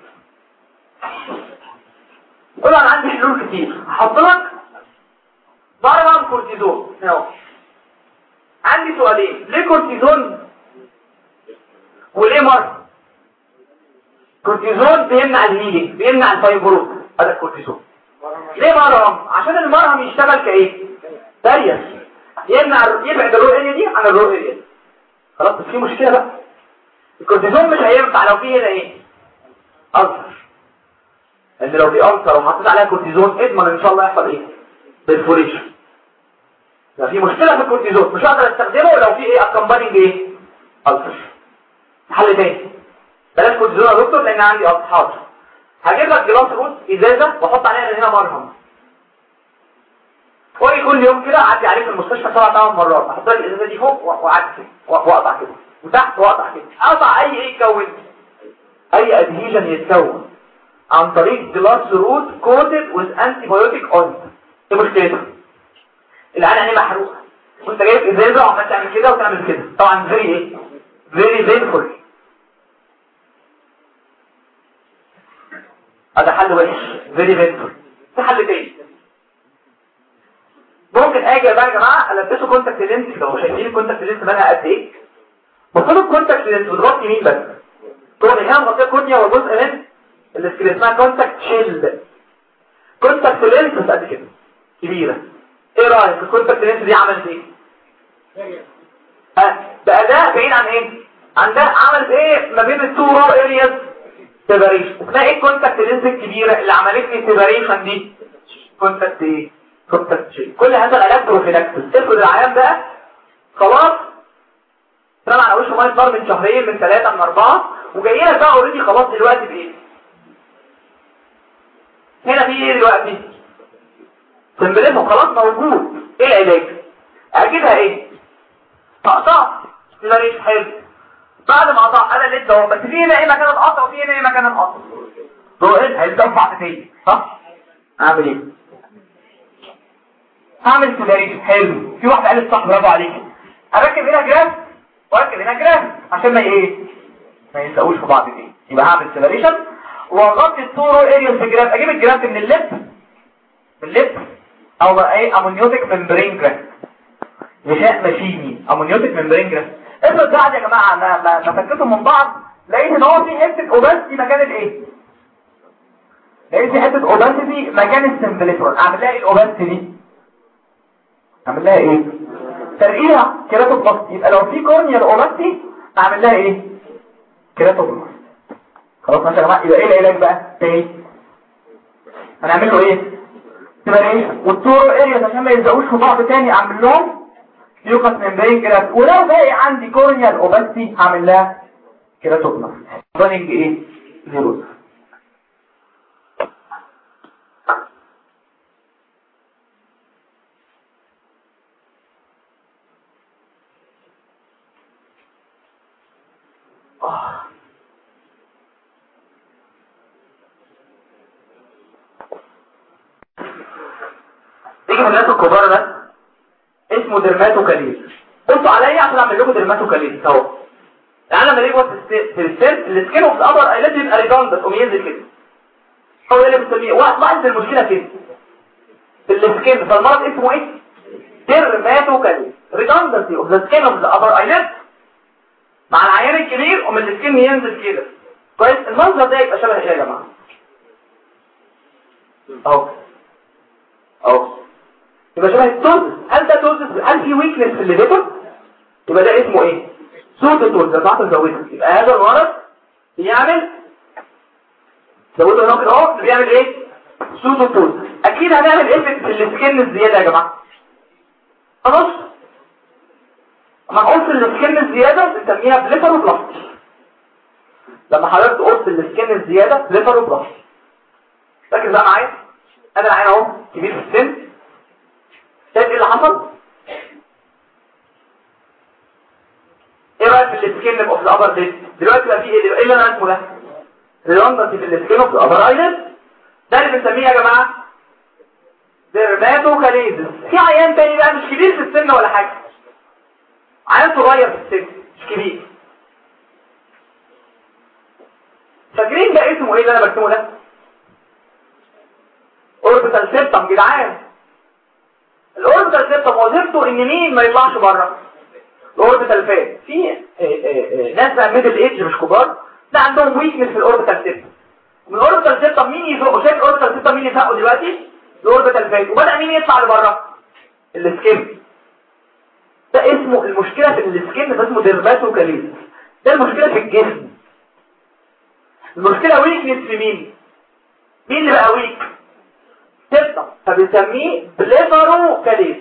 قول انا عندي حلول كتير هحط لك ضربه كورتيزون اهو عندي سؤالين ليه كورتيزون وليه مر كورتيزون بيمنع الهيلينج بيمنع الفايبروز هذا الكورتيزون ليه مرهم عشان المرهم يشتغل كايه داريس يمنع يبعد الرو اريا دي عن الرو اريا خلاص بس في مشكله بقى الكورتيزون مش هينفع لو في هنا ايه ألسر ان لو في ألسر وحطيت عليها كورتيزون اضمن ان شاء الله يحصل ايه بالفوريشن لو في مشكلة في الكورتيزون مش هقدر استخدمه لو في ايه اكمبانينج ايه ألسر حل تاني بلاش كورتيزون يا دكتور لان عندي حاضر هجيب لك جلاس روز ازازة واحط عليها هنا مرهم واجي كل يوم كده اعدي عليه في المستشفى سبع ثمان مرات احط لك الازازه دي فوق واعدي كده واقطع كده وتحت واقطع كده اقطع اي ايه يكون اي ادهيجن يتكون عن طريق جلاس روت كوتد وذ انتي بايوتيك اون ايه مشكلتها العين عينيه محروقه وانت جايب ازازه وعمال تعمل كده وتعمل كده طبعا فيري ايه فيري بينفول هذا حل وحش فيري بينفول في حل تاني ممكن اجي بقى يا جماعه البسه كونتاكت لينس لو شايفين الكونتاكت لينس بقى قد ايه المفروض الكونتاكت لينس بتغطي مين بس طبعا هنا مغطيه كورنيا وجزء من اللي اسمها كونتاكت شيلد كونتاكت لينس بس قد كده كبيره ايه رايك الكونتاكت لينس دي عملت ايه ها بقى ده بعيد عن ايه عن ده عملت ايه ما بين التو رو ارياز سيبريشن اسمها ايه الكونتاكت لينس الكبيره اللي عملت لي سيبريشن دي كونتاكت ايه كونتاكت شيلد كل هذا العلاج بروفيلاكسس افرض العيان بقى خلاص طلع على وشه ميه نار من شهرين من ثلاثه من اربعه وجاي لك بقى اوريدي خلاص دلوقتي بايه هنا في ايه دلوقتي سمبليزم خلاص موجود ايه العلاج اجيبها ايه تقطع سيلاريش حلو بعد ما قطع انا لسه اهو بس في هنا ايه مكان القطع وفي هنا ايه مكان القطع هو ايه هيتدفع تاني صح اعمل ايه هعمل سيلاريش حلو في واحده قالت صح برافو عليك اركب هنا جراف واركب هنا جراف عشان ما ايه ما يلزقوش في بعض دي يبقى هعمل سيبريشن واغطي التورو اريا في الجراف اجيب الجراف من اللب من اللب او بقى ايه امونيوتيك ممبرين جراف غشاء ماشيني امونيوتيك ممبرين جراف افرض بعد يا جماعه ما ما ما فكتهم من بعض لقيت ان هو في حته اوباسيتي مكان الايه لقيت في حته اوباسيتي مكان السمبليتور اعمل لها ايه الاوباسيتي دي اعمل لها ايه ترقيها كيراتوبلاست يبقى لو في كورنيال اوباسيتي اعمل لها ايه كيراتوبلاست خلاص ماشي يا جماعه يبقى ايه العلاج بقى تاني هنعمل له ايه سيبريشن والتور اريا عشان ما يلزقوش في بعض تاني اعمل لهم يوكس ممبرين جراف ولو باقي عندي كورنيال اوباسيتي هعمل لها كيراتوبلاست راننج ايه زيرو تيجي من الناس الكبار ده اسمه درماتوكاليز قلتوا عليا عشان اعمل لكم درماتوكاليز اهو يعني قلنا ان ريبوت في السيل السكين اوف الابر ايلاند يبقى ريدندنت قوم ينزل كده هو ده اللي بنسميه لاحظ المشكله فين في السكين فالمرض اسمه ايه ديرماتوكالي ريدندنسي اوف ذا سكين اوف ذا ابر ايلاند مع العيان الكبير ومن السكين ينزل كده كويس المنظر ده يبقى شبه ايه يا جماعه اهو اهو يبقى شبه التوز هل ده توز هل في ويكنس في الليفر يبقى ده اسمه ايه صوت التوز ده تعرف تزودها يبقى هذا المرض بيعمل زودوا هنا كده اهو بيعمل ايه صوت التوز اكيد هنعمل افكت في السكن الزياده يا جماعه خلاص اما قلت السكن الزياده بنسميها بليفروبلاستي لما حضرتك قلت السكن الزياده بليفروبلاستي ركز بقى معايا انا العين اهو كبير في السن شايف ايه اللي حصل ايه رايك في السكين اوف الابر ديت دلوقتي بقى في ايه ايه اللي انا اسمه ده ريلاندنسي في السكين اوف الابر ايلد ده اللي بنسميه يا جماعه ديرماتوكاليزس في عيان تاني بقى مش كبير في السن ولا حاجه عيان صغير في السن مش كبير فاكرين ده اسمه ايه اللي انا بكتبه ده اوربيتال سيبتم جدعان الاوربيتال سيبتم وظيفته ان مين ما يطلعش بره الاوربيتال فات في ناس بقى ميدل ايدج مش كبار لا عندهم ويكنس في الاوربيتال سيبتم من الاوربيتال سيبتم مين يزقه شايف الاوربيتال سيبتم مين يزقه دلوقتي الاوربيتال فات وبدا مين يطلع لبره السكين ده اسمه المشكله في السكين ده اسمه ديرماتوكاليز ده المشكله في الجسم المشكله ويكنس في مين مين اللي بقى ويك سيبتم فبنسميه بليفروكاليز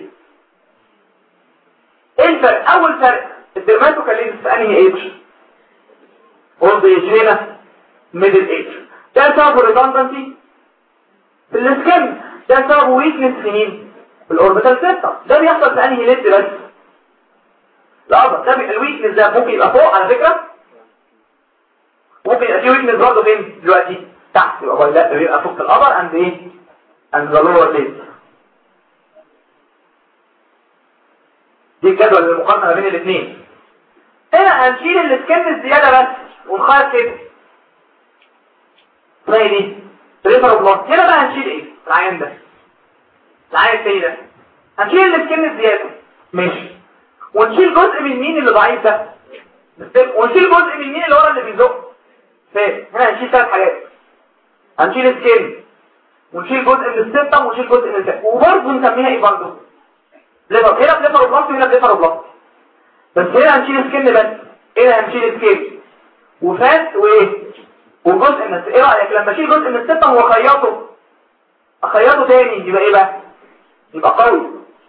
ايه الفرق اول فرق الدرماتوكاليز في انهي ايدج اولد ايدج هنا ميدل ايدج ده سبب الريدندنسي في السكن ده سبب ويكنس في مين في الاوربيتال سيستم ده بيحصل في انهي ليد بس لا ده الويكنس ده ممكن يبقى فوق على فكره ممكن يبقى في ويكنس برضه فين دلوقتي تحت يبقى لا بيبقى فوق الابر اند ايه and the lower lid دي الجدول المقارنة ما بين الاثنين هنا هنشيل السكن الزيادة بس ونخيط كده اسمها دي ريفر بلوك هنا بقى هنشيل ايه العين ده العين التاني ده هنشيل السكن الزيادة ماشي ونشيل جزء من مين اللي ضعيف ده ونشيل جزء من مين اللي ورا اللي بيزق فاهم هنا هنشيل ثلاث حاجات هنشيل سكن ونشيل جزء من السيستم ونشيل جزء من الفات وبرضه نسميها ايه برضه ليفر هنا بليفر بلاست وهنا بليفر بلاست بس هنا هنشيل سكن بس هنا هنشيل سكن وفات وايه وجزء من ايه رايك لما اشيل جزء من السيستم واخيطه اخيطه تاني يبقى ايه بقى يبقى قوي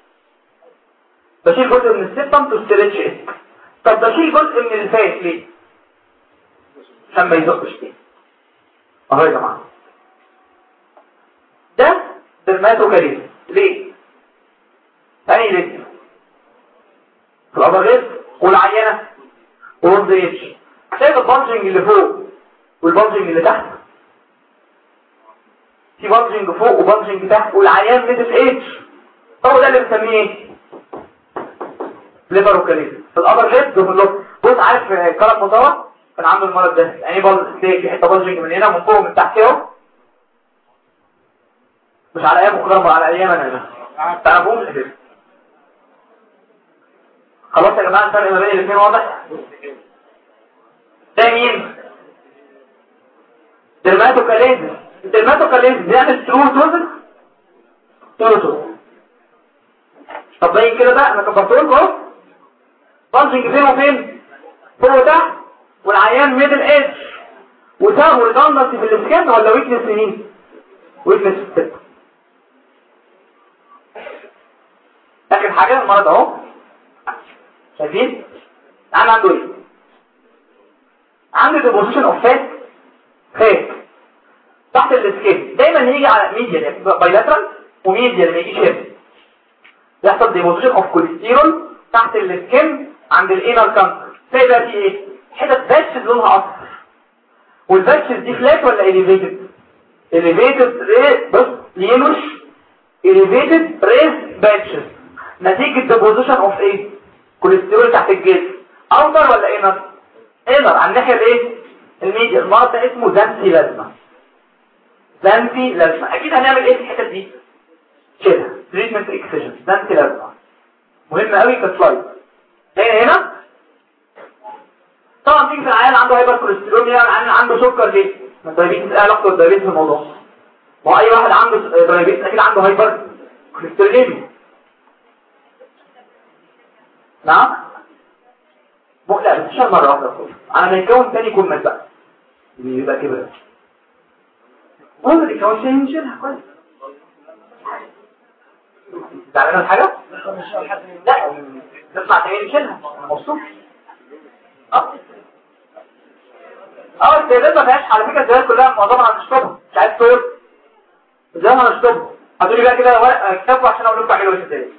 بشيل جزء من السيستم تو ستريتش ايه طب بشيل جزء من الفات ليه عشان ما يزقش تاني اهو يا جماعه ده درماتوكاليز ليه ثاني ليه في الأبرغيز والعينة والضيش شايف البانجنج اللي فوق والبانجنج اللي تحت في بانجنج فوق وبانجنج تحت والعيان ميدل ايدج هو ده اللي بنسميه ايه ليفروكاليز في الأبرغيز وفي اللوب بص عارف كرم مصور كان عنده المرض ده يعني بل تلاقي في حته بانجنج من هنا ومن فوق ومن تحت اهو مش على ايام مقدمة على ايام انا انا تعرفوش كده خلاص يا جماعه الفرق ما بين الاثنين واضح ده مين درماتوكاليزس الدرماتوكاليزس بيعمل ترو توزن ترو توزن طب باين كده بقى انا كبرته لكم اهو بانجنج فين وفين فوق وتحت والعيان ميدل ايدج وسابوا ريدندنسي في الاسكان ولا ويكنس في مين ويكنس في الست اخر حاجه المرض اهو شايفين العيان عنده ايه عنده ديبوزيشن اوف فات فات تحت السكين دايما يجي على ميديا بايلاترال وميديا ما يجيش هنا يحصل ديبوزيشن اوف كوليسترول تحت السكين عند الانر كانسر تلاقي بقى في ايه حتت باتشز لونها اصفر والباتشز دي فلات ولا اليفيتد اليفيتد بص يلوش اليفيتد ريز باتشز نتيجة ديبوزيشن اوف ايه كوليسترول تحت الجلد اوتر ولا انر انر على الناحيه الايه الميديا المرض ده اسمه زانسي لازمه زانسي لازمه اكيد هنعمل ايه في الحته دي كده تريتمنت اكسجن زانسي لازمه مهم قوي كسلايد هنا هنا طبعا تيجي في العيان عنده هايبر كوليسترول يعني عنده سكر ليه ما الدايابيتس ايه علاقته بالدايابيتس في الموضوع ما اي واحد عنده دايابيتس اكيد عنده هايبر كوليستروليميا نعم لا بس شهر مرة واحدة على ما يكون تاني يكون مات بقى يبقى كبر اللي يكون تاني نشيلها كويس تعملنا الحاجة؟ لا نطلع تاني نشيلها مبسوط اه اه الزيادات ما فيهاش على فكرة الزيادات كلها معظمها هنشطبها مش عايز تقول ازاي هنشطبها هتقولي بقى كده كتابه عشان اقول لكم تعملوا ايه ازاي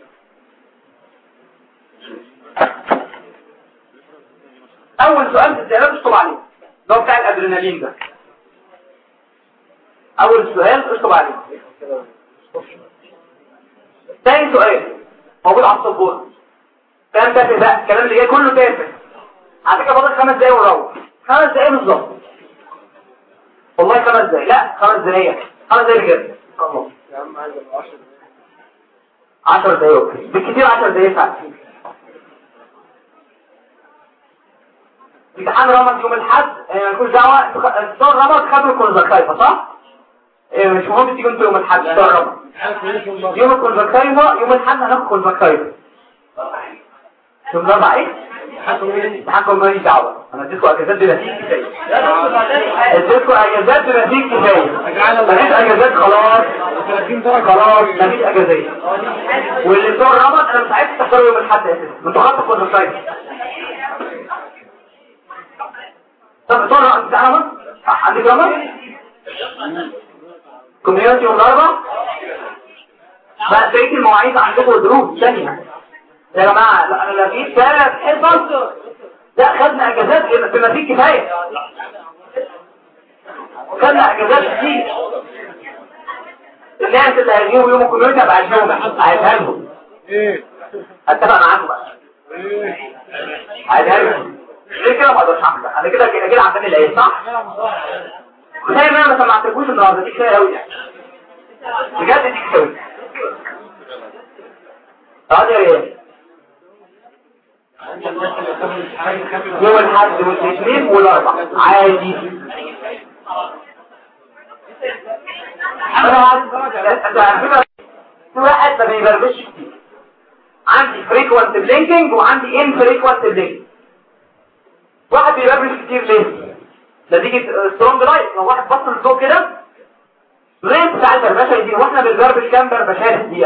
اول سؤال في الزيادات اشطب عليه ده بتاع الادرينالين ده اول سؤال اشطب عليه ثاني سؤال موجود على السبوره كلام تافه بقى الكلام اللي جاي كله تافه على فكره فاضل خمس دقايق ونروح خمس دقايق بالظبط والله خمس دقايق لا خمس دقايق خمس دقايق بجد الله يا عم عايز 10 دقايق اوكي بالكثير 10 دقايق ساعه امتحان رمض يوم الاحد مالكوش دعوه صور رمض خدوا الكونزكتايفا صح؟ إيه مش مهم تيجوا انتوا يوم الاحد صور رمض يوم الكونزكتايفا يوم الاحد هناخد كونزكتايفا يوم الاربعاء ايه؟ امتحانكم ماليش دعوه انا اديتكم اجازات بما فيه كفايه اديتكم اجازات بما فيه كفايه مفيش اجازات خلاص خلاص مفيش اجازات واللي بتوع رمض انا مش عايز تختاروا يوم الاحد اساسا انتوا خدتوا كونزكتايفا طب بتوع رمض رمض عندك رمض كوميونتي يوم الاربعاء بقى بقيه المواعيد عندكم دروس ثانيه يا جماعة لا انا في ثلاث حصص لا خدنا اجازات بما فيه كفاية خدنا اجازات كتير الناس اللي هيجيبوا يوم الكمبيوتر ابقى عايزهم عايزها لهم اتفق معاكم بقى عايزها لهم ليه كده ما اقدرش اعمل انا كده كده كده عشان العيد صح؟ كفايه ان انا ما سمعتكوش النهارده دي كفايه قوي بجد دي كفايه اه يا ريال يوم الحد والاثنين والاربع عادي واحد ما بيبربش كتير عندي فريكوانت بلينكينج وعندي ان فريكوانت بلينكينج واحد بيبربش كتير ليه نتيجة سترونج لايت لو واحد بص للضوء كده ريت بتاع البربشه دي واحنا بنبربش كام بربشات دي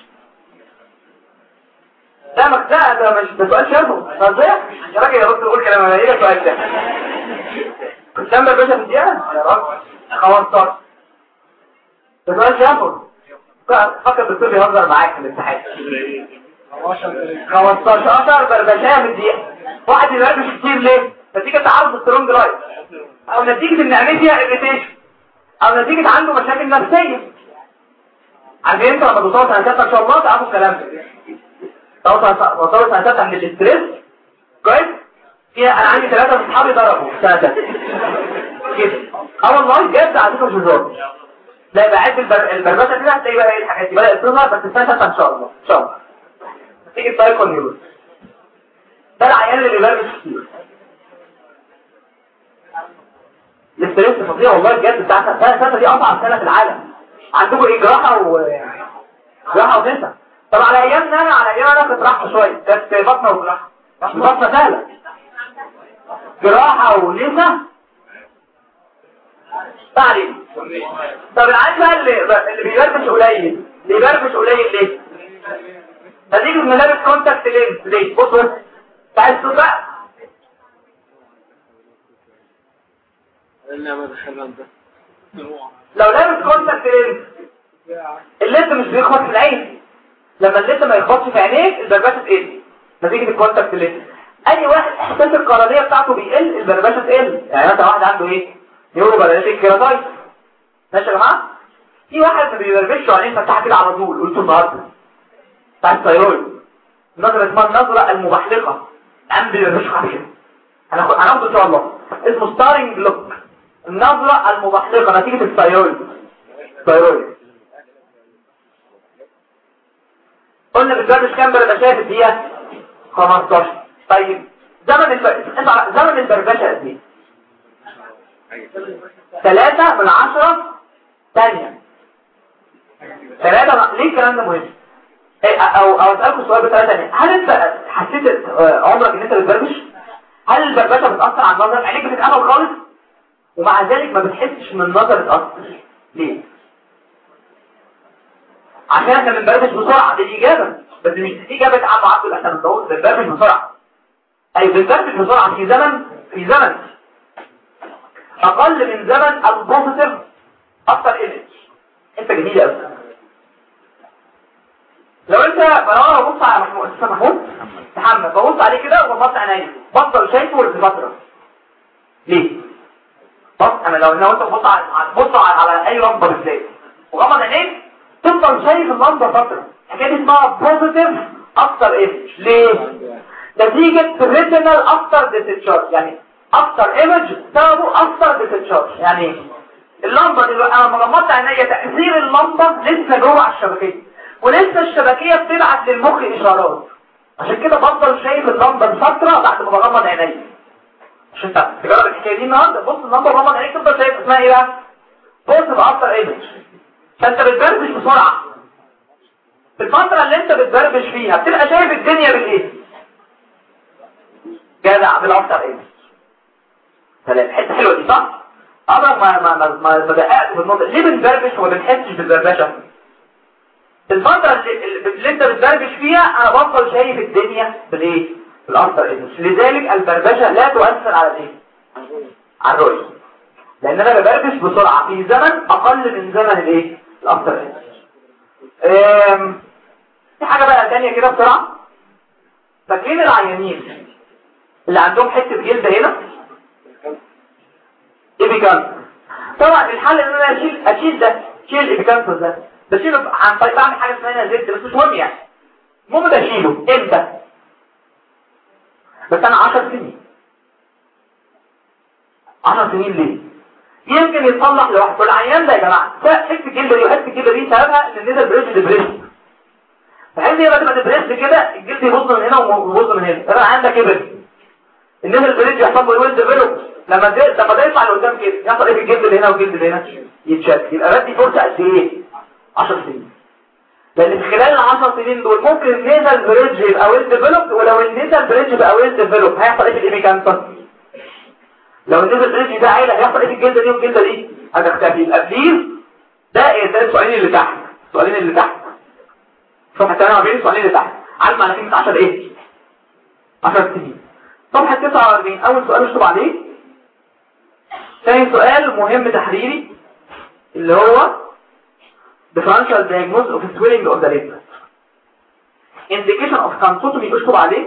لا مكتئب ده مش ده سؤال شرفه ازاي يا راجل يا دكتور قول كلام انا ايه السؤال ده كنت تعمل باشا في الدقيقه يا راجل 15 ده سؤال شرفه فكر الدكتور بيهزر معاك في الامتحان 15 بربشايه في الدقيقه واحد يبربش كتير ليه نتيجه تعرض سترونج لايت او نتيجه ان عمليه اريتيشن او نتيجه عنده مشاكل نفسيه عارفين انت لما توصلوا سنه ثالثه ان شاء الله تعرفوا الكلام ده وصلت سنة تالتة من الاسترس كويس فيها انا عندي ثلاثة من اصحابي ضربوا سنة تالتة كده اه والله جد على فكرة مش هزار لا يبقى عد البربشة كده هتلاقي بقى ايه الحاجات دي بدأت تظهر بس السنة تالتة ان شاء الله ان شاء الله تيجي السايكون نيوز ده العيان اللي بيبربش كتير الاسترس فظيع والله بجد بتاع السنة الثالثة دي اصعب سنة في العالم عندكم ايه جراحة و جراحة وتنسى طب على ايامنا انا على ايامنا انا كنت راحه شويه كانت بطنه وجراحه بطنه سهله جراحه ونسا تعليم طب العيال بقى اللي اللي بيبربش قليل بيبربش قليل ليه نتيجه من لابس كونتاكت لينز ليه بص بص بتاع الصوت بقى لو لابس كونتاكت لينز الليد مش بيخبط في العين لما الليد ما يخبطش في عينيك البربشه تقل نتيجه الكونتاكت ليد اي واحد احساس القرنيه بتاعته بيقل البربشه تقل يعني مثلا واحد عنده ايه نيورو بلانيتيك كيراتايت ماشي يا جماعه في واحد ما بيبربش وعينيه فتحه كده على طول قلت النهارده بتاع الثايرويد النظره اسمها النظره المبحلقه الان بيبربش خفيف هناخد هناخده ان شاء الله اسمه ستارينج لوك النظرة المبحلقة نتيجة الثيرويد الثيرويد قلنا بالجرد كام بقى شايف الدقيقة 15 طيب زمن الب... انت زمن البربشة قد ايه 3 من 10 ثانية 3 ليه الكلام ده مهم إيه، او او اسالكم سؤال بطريقه ثانيه هل انت حسيت آه، عمرك ان انت بتبربش هل البربشه بتاثر على النظر عينيك بتتقفل خالص ومع ذلك ما بتحسش ان النظر اتاثر ليه عشان احنا بنبربش بسرعه دي الاجابه بس مش دي اجابه عم عبد احنا بنبربش بسرعه اي بنبربش بسرعه في زمن في زمن اقل من زمن البوزيتيف اكتر ايمج انت جميل قوي لو انت بنور ببص على محمود استاذ محمود محمد ببص عليه كده وببص عينيا بفضل شايفه لفتره ليه بص انا لو لو انت بتبص على بص على اي لمبه بالذات وغمض عينيك تفضل شايف اللمبه فتره الحكايه دي اسمها بوزيتيف اكتر ايمج ليه نتيجه ريتينال اكتر ديتشارج يعني اكتر ايمج سببه اكتر ديتشارج يعني ايه اللمبه دي انا لما غمضت عينيا تاثير اللمبه لسه جوه على الشبكيه ولسه الشبكية بتبعت للمخ إشارات عشان كده بفضل شايف اللمبة لفترة بعد ما بغمض عيني عشان انت تجرب الحكاية دي النهارده بص اللمبة بغمض عينيك تفضل شايف اسمها ايه بقى؟ بص بأكتر ايمج فانت بتبربش بسرعة في الفترة اللي انت بتبربش فيها بتبقى شايف الدنيا بالايه؟ جدع بالأكتر ايمج سلام حتة حلوة دي صح؟ عمرك ما ما ما ما دققت في النقطة ليه بنبربش وما بنحسش بالبربشة؟ الفترة اللي, اللي انت بتدربش فيها انا بفضل شايف الدنيا بالايه بالاثر انس لذلك البربشة لا تؤثر على الايه على الرؤية لان انا ببربش بسرعة في زمن اقل من زمن الايه الاثر انس في حاجة بقى تانية كده بسرعة فاكرين العيانين اللي عندهم حتة جلد هنا ايبيكانسر طبعا الحل ان انا اشيل اشيل ده اشيل الايبيكانسر ده بشيله عن طريق بعمل حاجه اسمها زد بس مش مهم يعني المهم بشيله امتى بس انا 10 سنين 10 سنين ليه يمكن يتصلح لوحده العيان ده يا جماعه حته الجلد دي وحته الجلد دي سببها ان النزل بريش ديبريس فحس هي بقى تبريس كده الجلد يبوظ من هنا ويبوظ من هنا انا عندك كبر النزل بريش يحصل له ويل ديفلوب لما ده لما ده يطلع لقدام كده يحصل ايه في الجلد اللي هنا والجلد اللي هنا يتشد يبقى بدي فرصه قد ايه 10 سنين لان في خلال ال 10 سنين دول ممكن النيزل بريدج يبقى ويل ديفلوبد ولو النيزل بريدج يبقى ويل ديفلوبد هيحصل ايه في الايمي كانسر لو النيزل بريدج ده عيله هيحصل ايه في الجلده دي والجلده دي هتختفي يبقى بليز ده ايه ده السؤالين اللي تحت السؤالين اللي تحت صفحه 48 السؤالين اللي تحت عارف معنى كلمه 10 ايه 10 سنين صفحه 49 اول سؤال اشطب عليه ثاني سؤال مهم تحريري اللي هو differential diagnosis of swelling of the lip indication of cantotomy اشطب عليه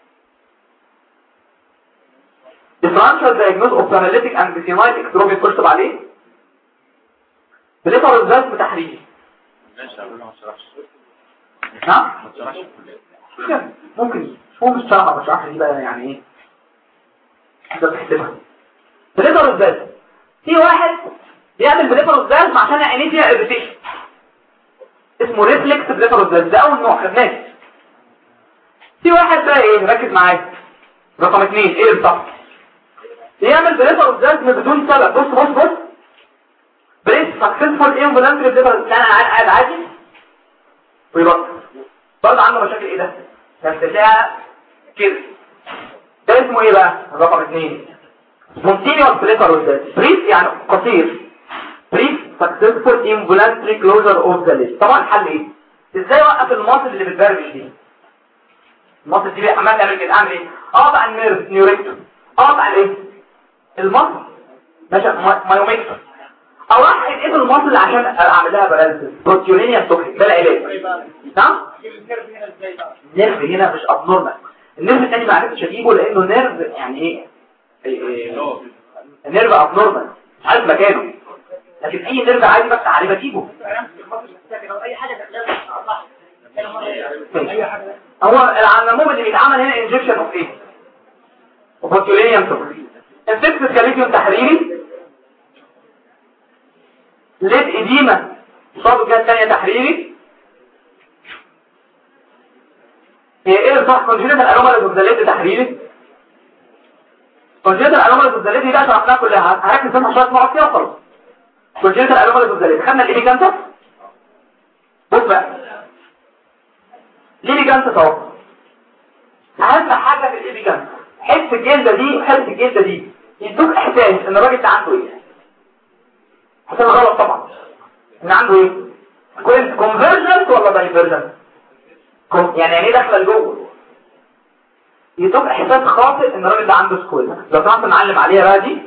differential diagnosis of paralytic and senile ectropic اشطب عليه بليفر الزاز تحريري نعم ممكن هو مش شرح بشرح دي بقى يعني ايه تقدر تحسبها بليفر الزاز في واحد بيعمل بليفر الزاز عشان عينيه فيها اريتيشن اسمه ريفلكس بليفروزاز ده اول نوع خدناه في واحد بقى ايه ركز معايا رقم اثنين ايه بالظبط يعمل بليفروزاز من بدون سبب بص بص بص بريس سكسسفول ايه امبولانتري بليفروزاز انا قاعد عادي ويبطل برضه عنده مشاكل ايه ده ارتفاع كده ده اسمه ايه بقى رقم اثنين مونتينيوس بليفروزاز بريس يعني قصير بريس successful involuntary closure of the lid طبعا الحل ايه ازاي اوقف المصل اللي بتبرمج دي المصل دي عمال تعمل كده اعمل ايه اقطع النيرف نيوريكتوم اقطع الايه المصل ماشي مايوميكتوم او راح ايه المصل عشان اعمل لها بالانس بروتيولينيا توكسيك ده العلاج نعم النيرف هنا مش ابنورمال النيرف الثاني ما عرفتش اجيبه لانه نيرف يعني ايه النيرف ابنورمال مش عارف مكانه لكن اي نيرف عادي بس عليه بجيبه هو العموم اللي بيتعمل هنا انجكشن اوف ايه وبوتيولينيوم توكسين انفكتس كاليتيوم تحريري ليد اديمة صابوا جهة تانية تحريري هي ايه صح كونجينيتال انوماليز اوف ذا ليد تحريري كونجينيتال انوماليز اوف ذا ليد دي بقى شرحناها كلها هركز بس شويه نقط فيها وخلاص كونجينيتال انوماليز اوف ذا ليد خدنا الايدي كانسر بص بقى ليه كانسر اهو اهم حاجه في الايدي كانسر حس الجلده دي وحس الجلده دي يدوك احساس ان الراجل ده عنده ايه حساب غلط طبعا ان عنده ايه كويس كونفرجنت ولا دايفرجنت يعني يعني ايه داخله لجوه يدوك احساس خاطئ ان الراجل ده عنده سكول لو سمحت نعلم عليها بقى دي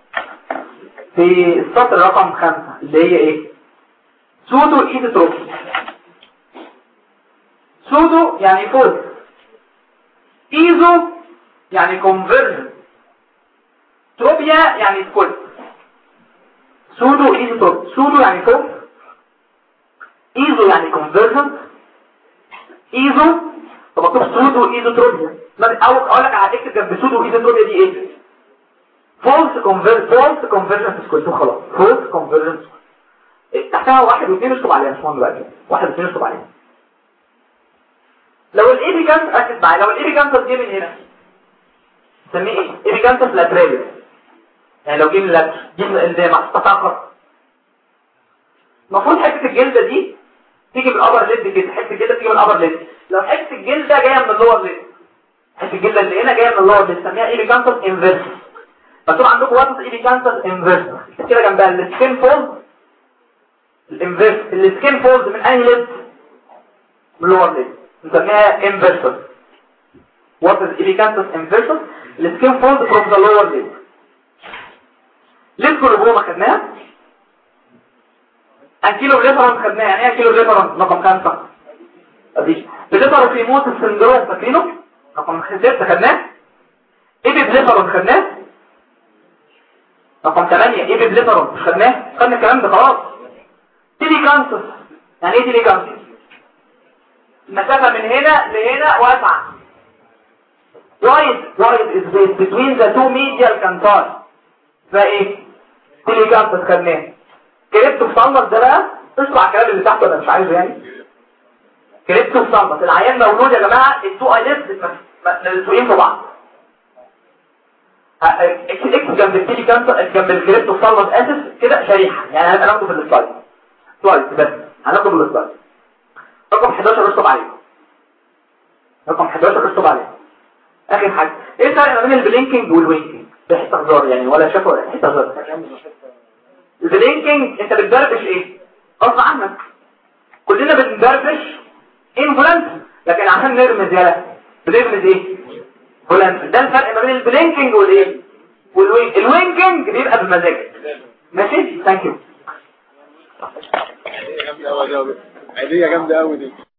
في السطر رقم خمسة اللي هي ايه سودو ايديتروبي سودو يعني فول ايزو يعني كونفرجن تروبيا يعني سكول سودو ايزو سودو يعني فوق ايزو يعني كونفرجن ايزو طب مكتوب سودو ايزوتروبيا او اقول لك هتكتب جنب سودو ايزوتروبيا دي ايه فولس كونفرجن فولس كونفرجن سكول خلاص فولس كونفرجن تحتها واحد واثنين اشطب عليها مش مهم دلوقتي واحد واثنين اشطب عليها لو الايبي كانت ركز معايا لو الايبي كانت جه من هنا نسميه ايه ايبي كانت لاتراليس يعني لو جه من اللاتر جه من اللي محطوطه فقط المفروض حته الجلده دي تيجي من الابر ليد كده حته الجلده تيجي من الابر ليد لو حته الجلده جايه من اللور ليد حته الجلده اللي هنا جايه من اللور ليد نسميها ايبي كانت انفيرس مكتوب عندكم واتس ايبي كانت انفيرس كده جنبها السكين فولد الانفيرس السكين فولد من انهي ليد من اللور ليد نسميها انفيرسس what is elicanthus inversus السكين فولد from the lower lid ليد كولوبروما خدناها انكيلو ريفرنس خدناها يعني ايه انكيلو ريفرنس رقم خمسة ادي بتظهر في موت السندروم فاكرينه رقم ستة خدناه ايه بليفرنس خدناه رقم 8 ايه بليفرنس خدناه خدنا الكلام ده خلاص تيلي كانسس يعني ايه تيلي كانسس المسافة من هنا لهنا واسعة wide wide is space between the two medial canthari فايه تيلي كانسس خدناه كريبتو فالمر ده بقى اسمع الكلام اللي تحته انا مش عايزه يعني كريبتو فالمر العيان مولود يا جماعه التو ايليفز ملزوقين في بعض اكس اكس جنب التيلي كانسر جنب الكريبتو فالمر اسس كده شريحه يعني هناخده في السلايد سلايد بس هناخده في السلايد رقم 11 اشطب عليه رقم 11 اشطب عليه اخر حاجه ايه الفرق ما بين البلينكينج والوينكينج ده حته هزار يعني ولا شافه ولا حته هزار البلينكينج انت بتدردش ايه غصب عنك كلنا بندردش انفلانس لكن عشان نرمز يالا بنرمز ايه فلانس ده الفرق ما بين البلينكينج والايه والوينكينج الوينكينج بيبقى بمزاجك ماشي ثانك يو عيدية جامدة قوي دي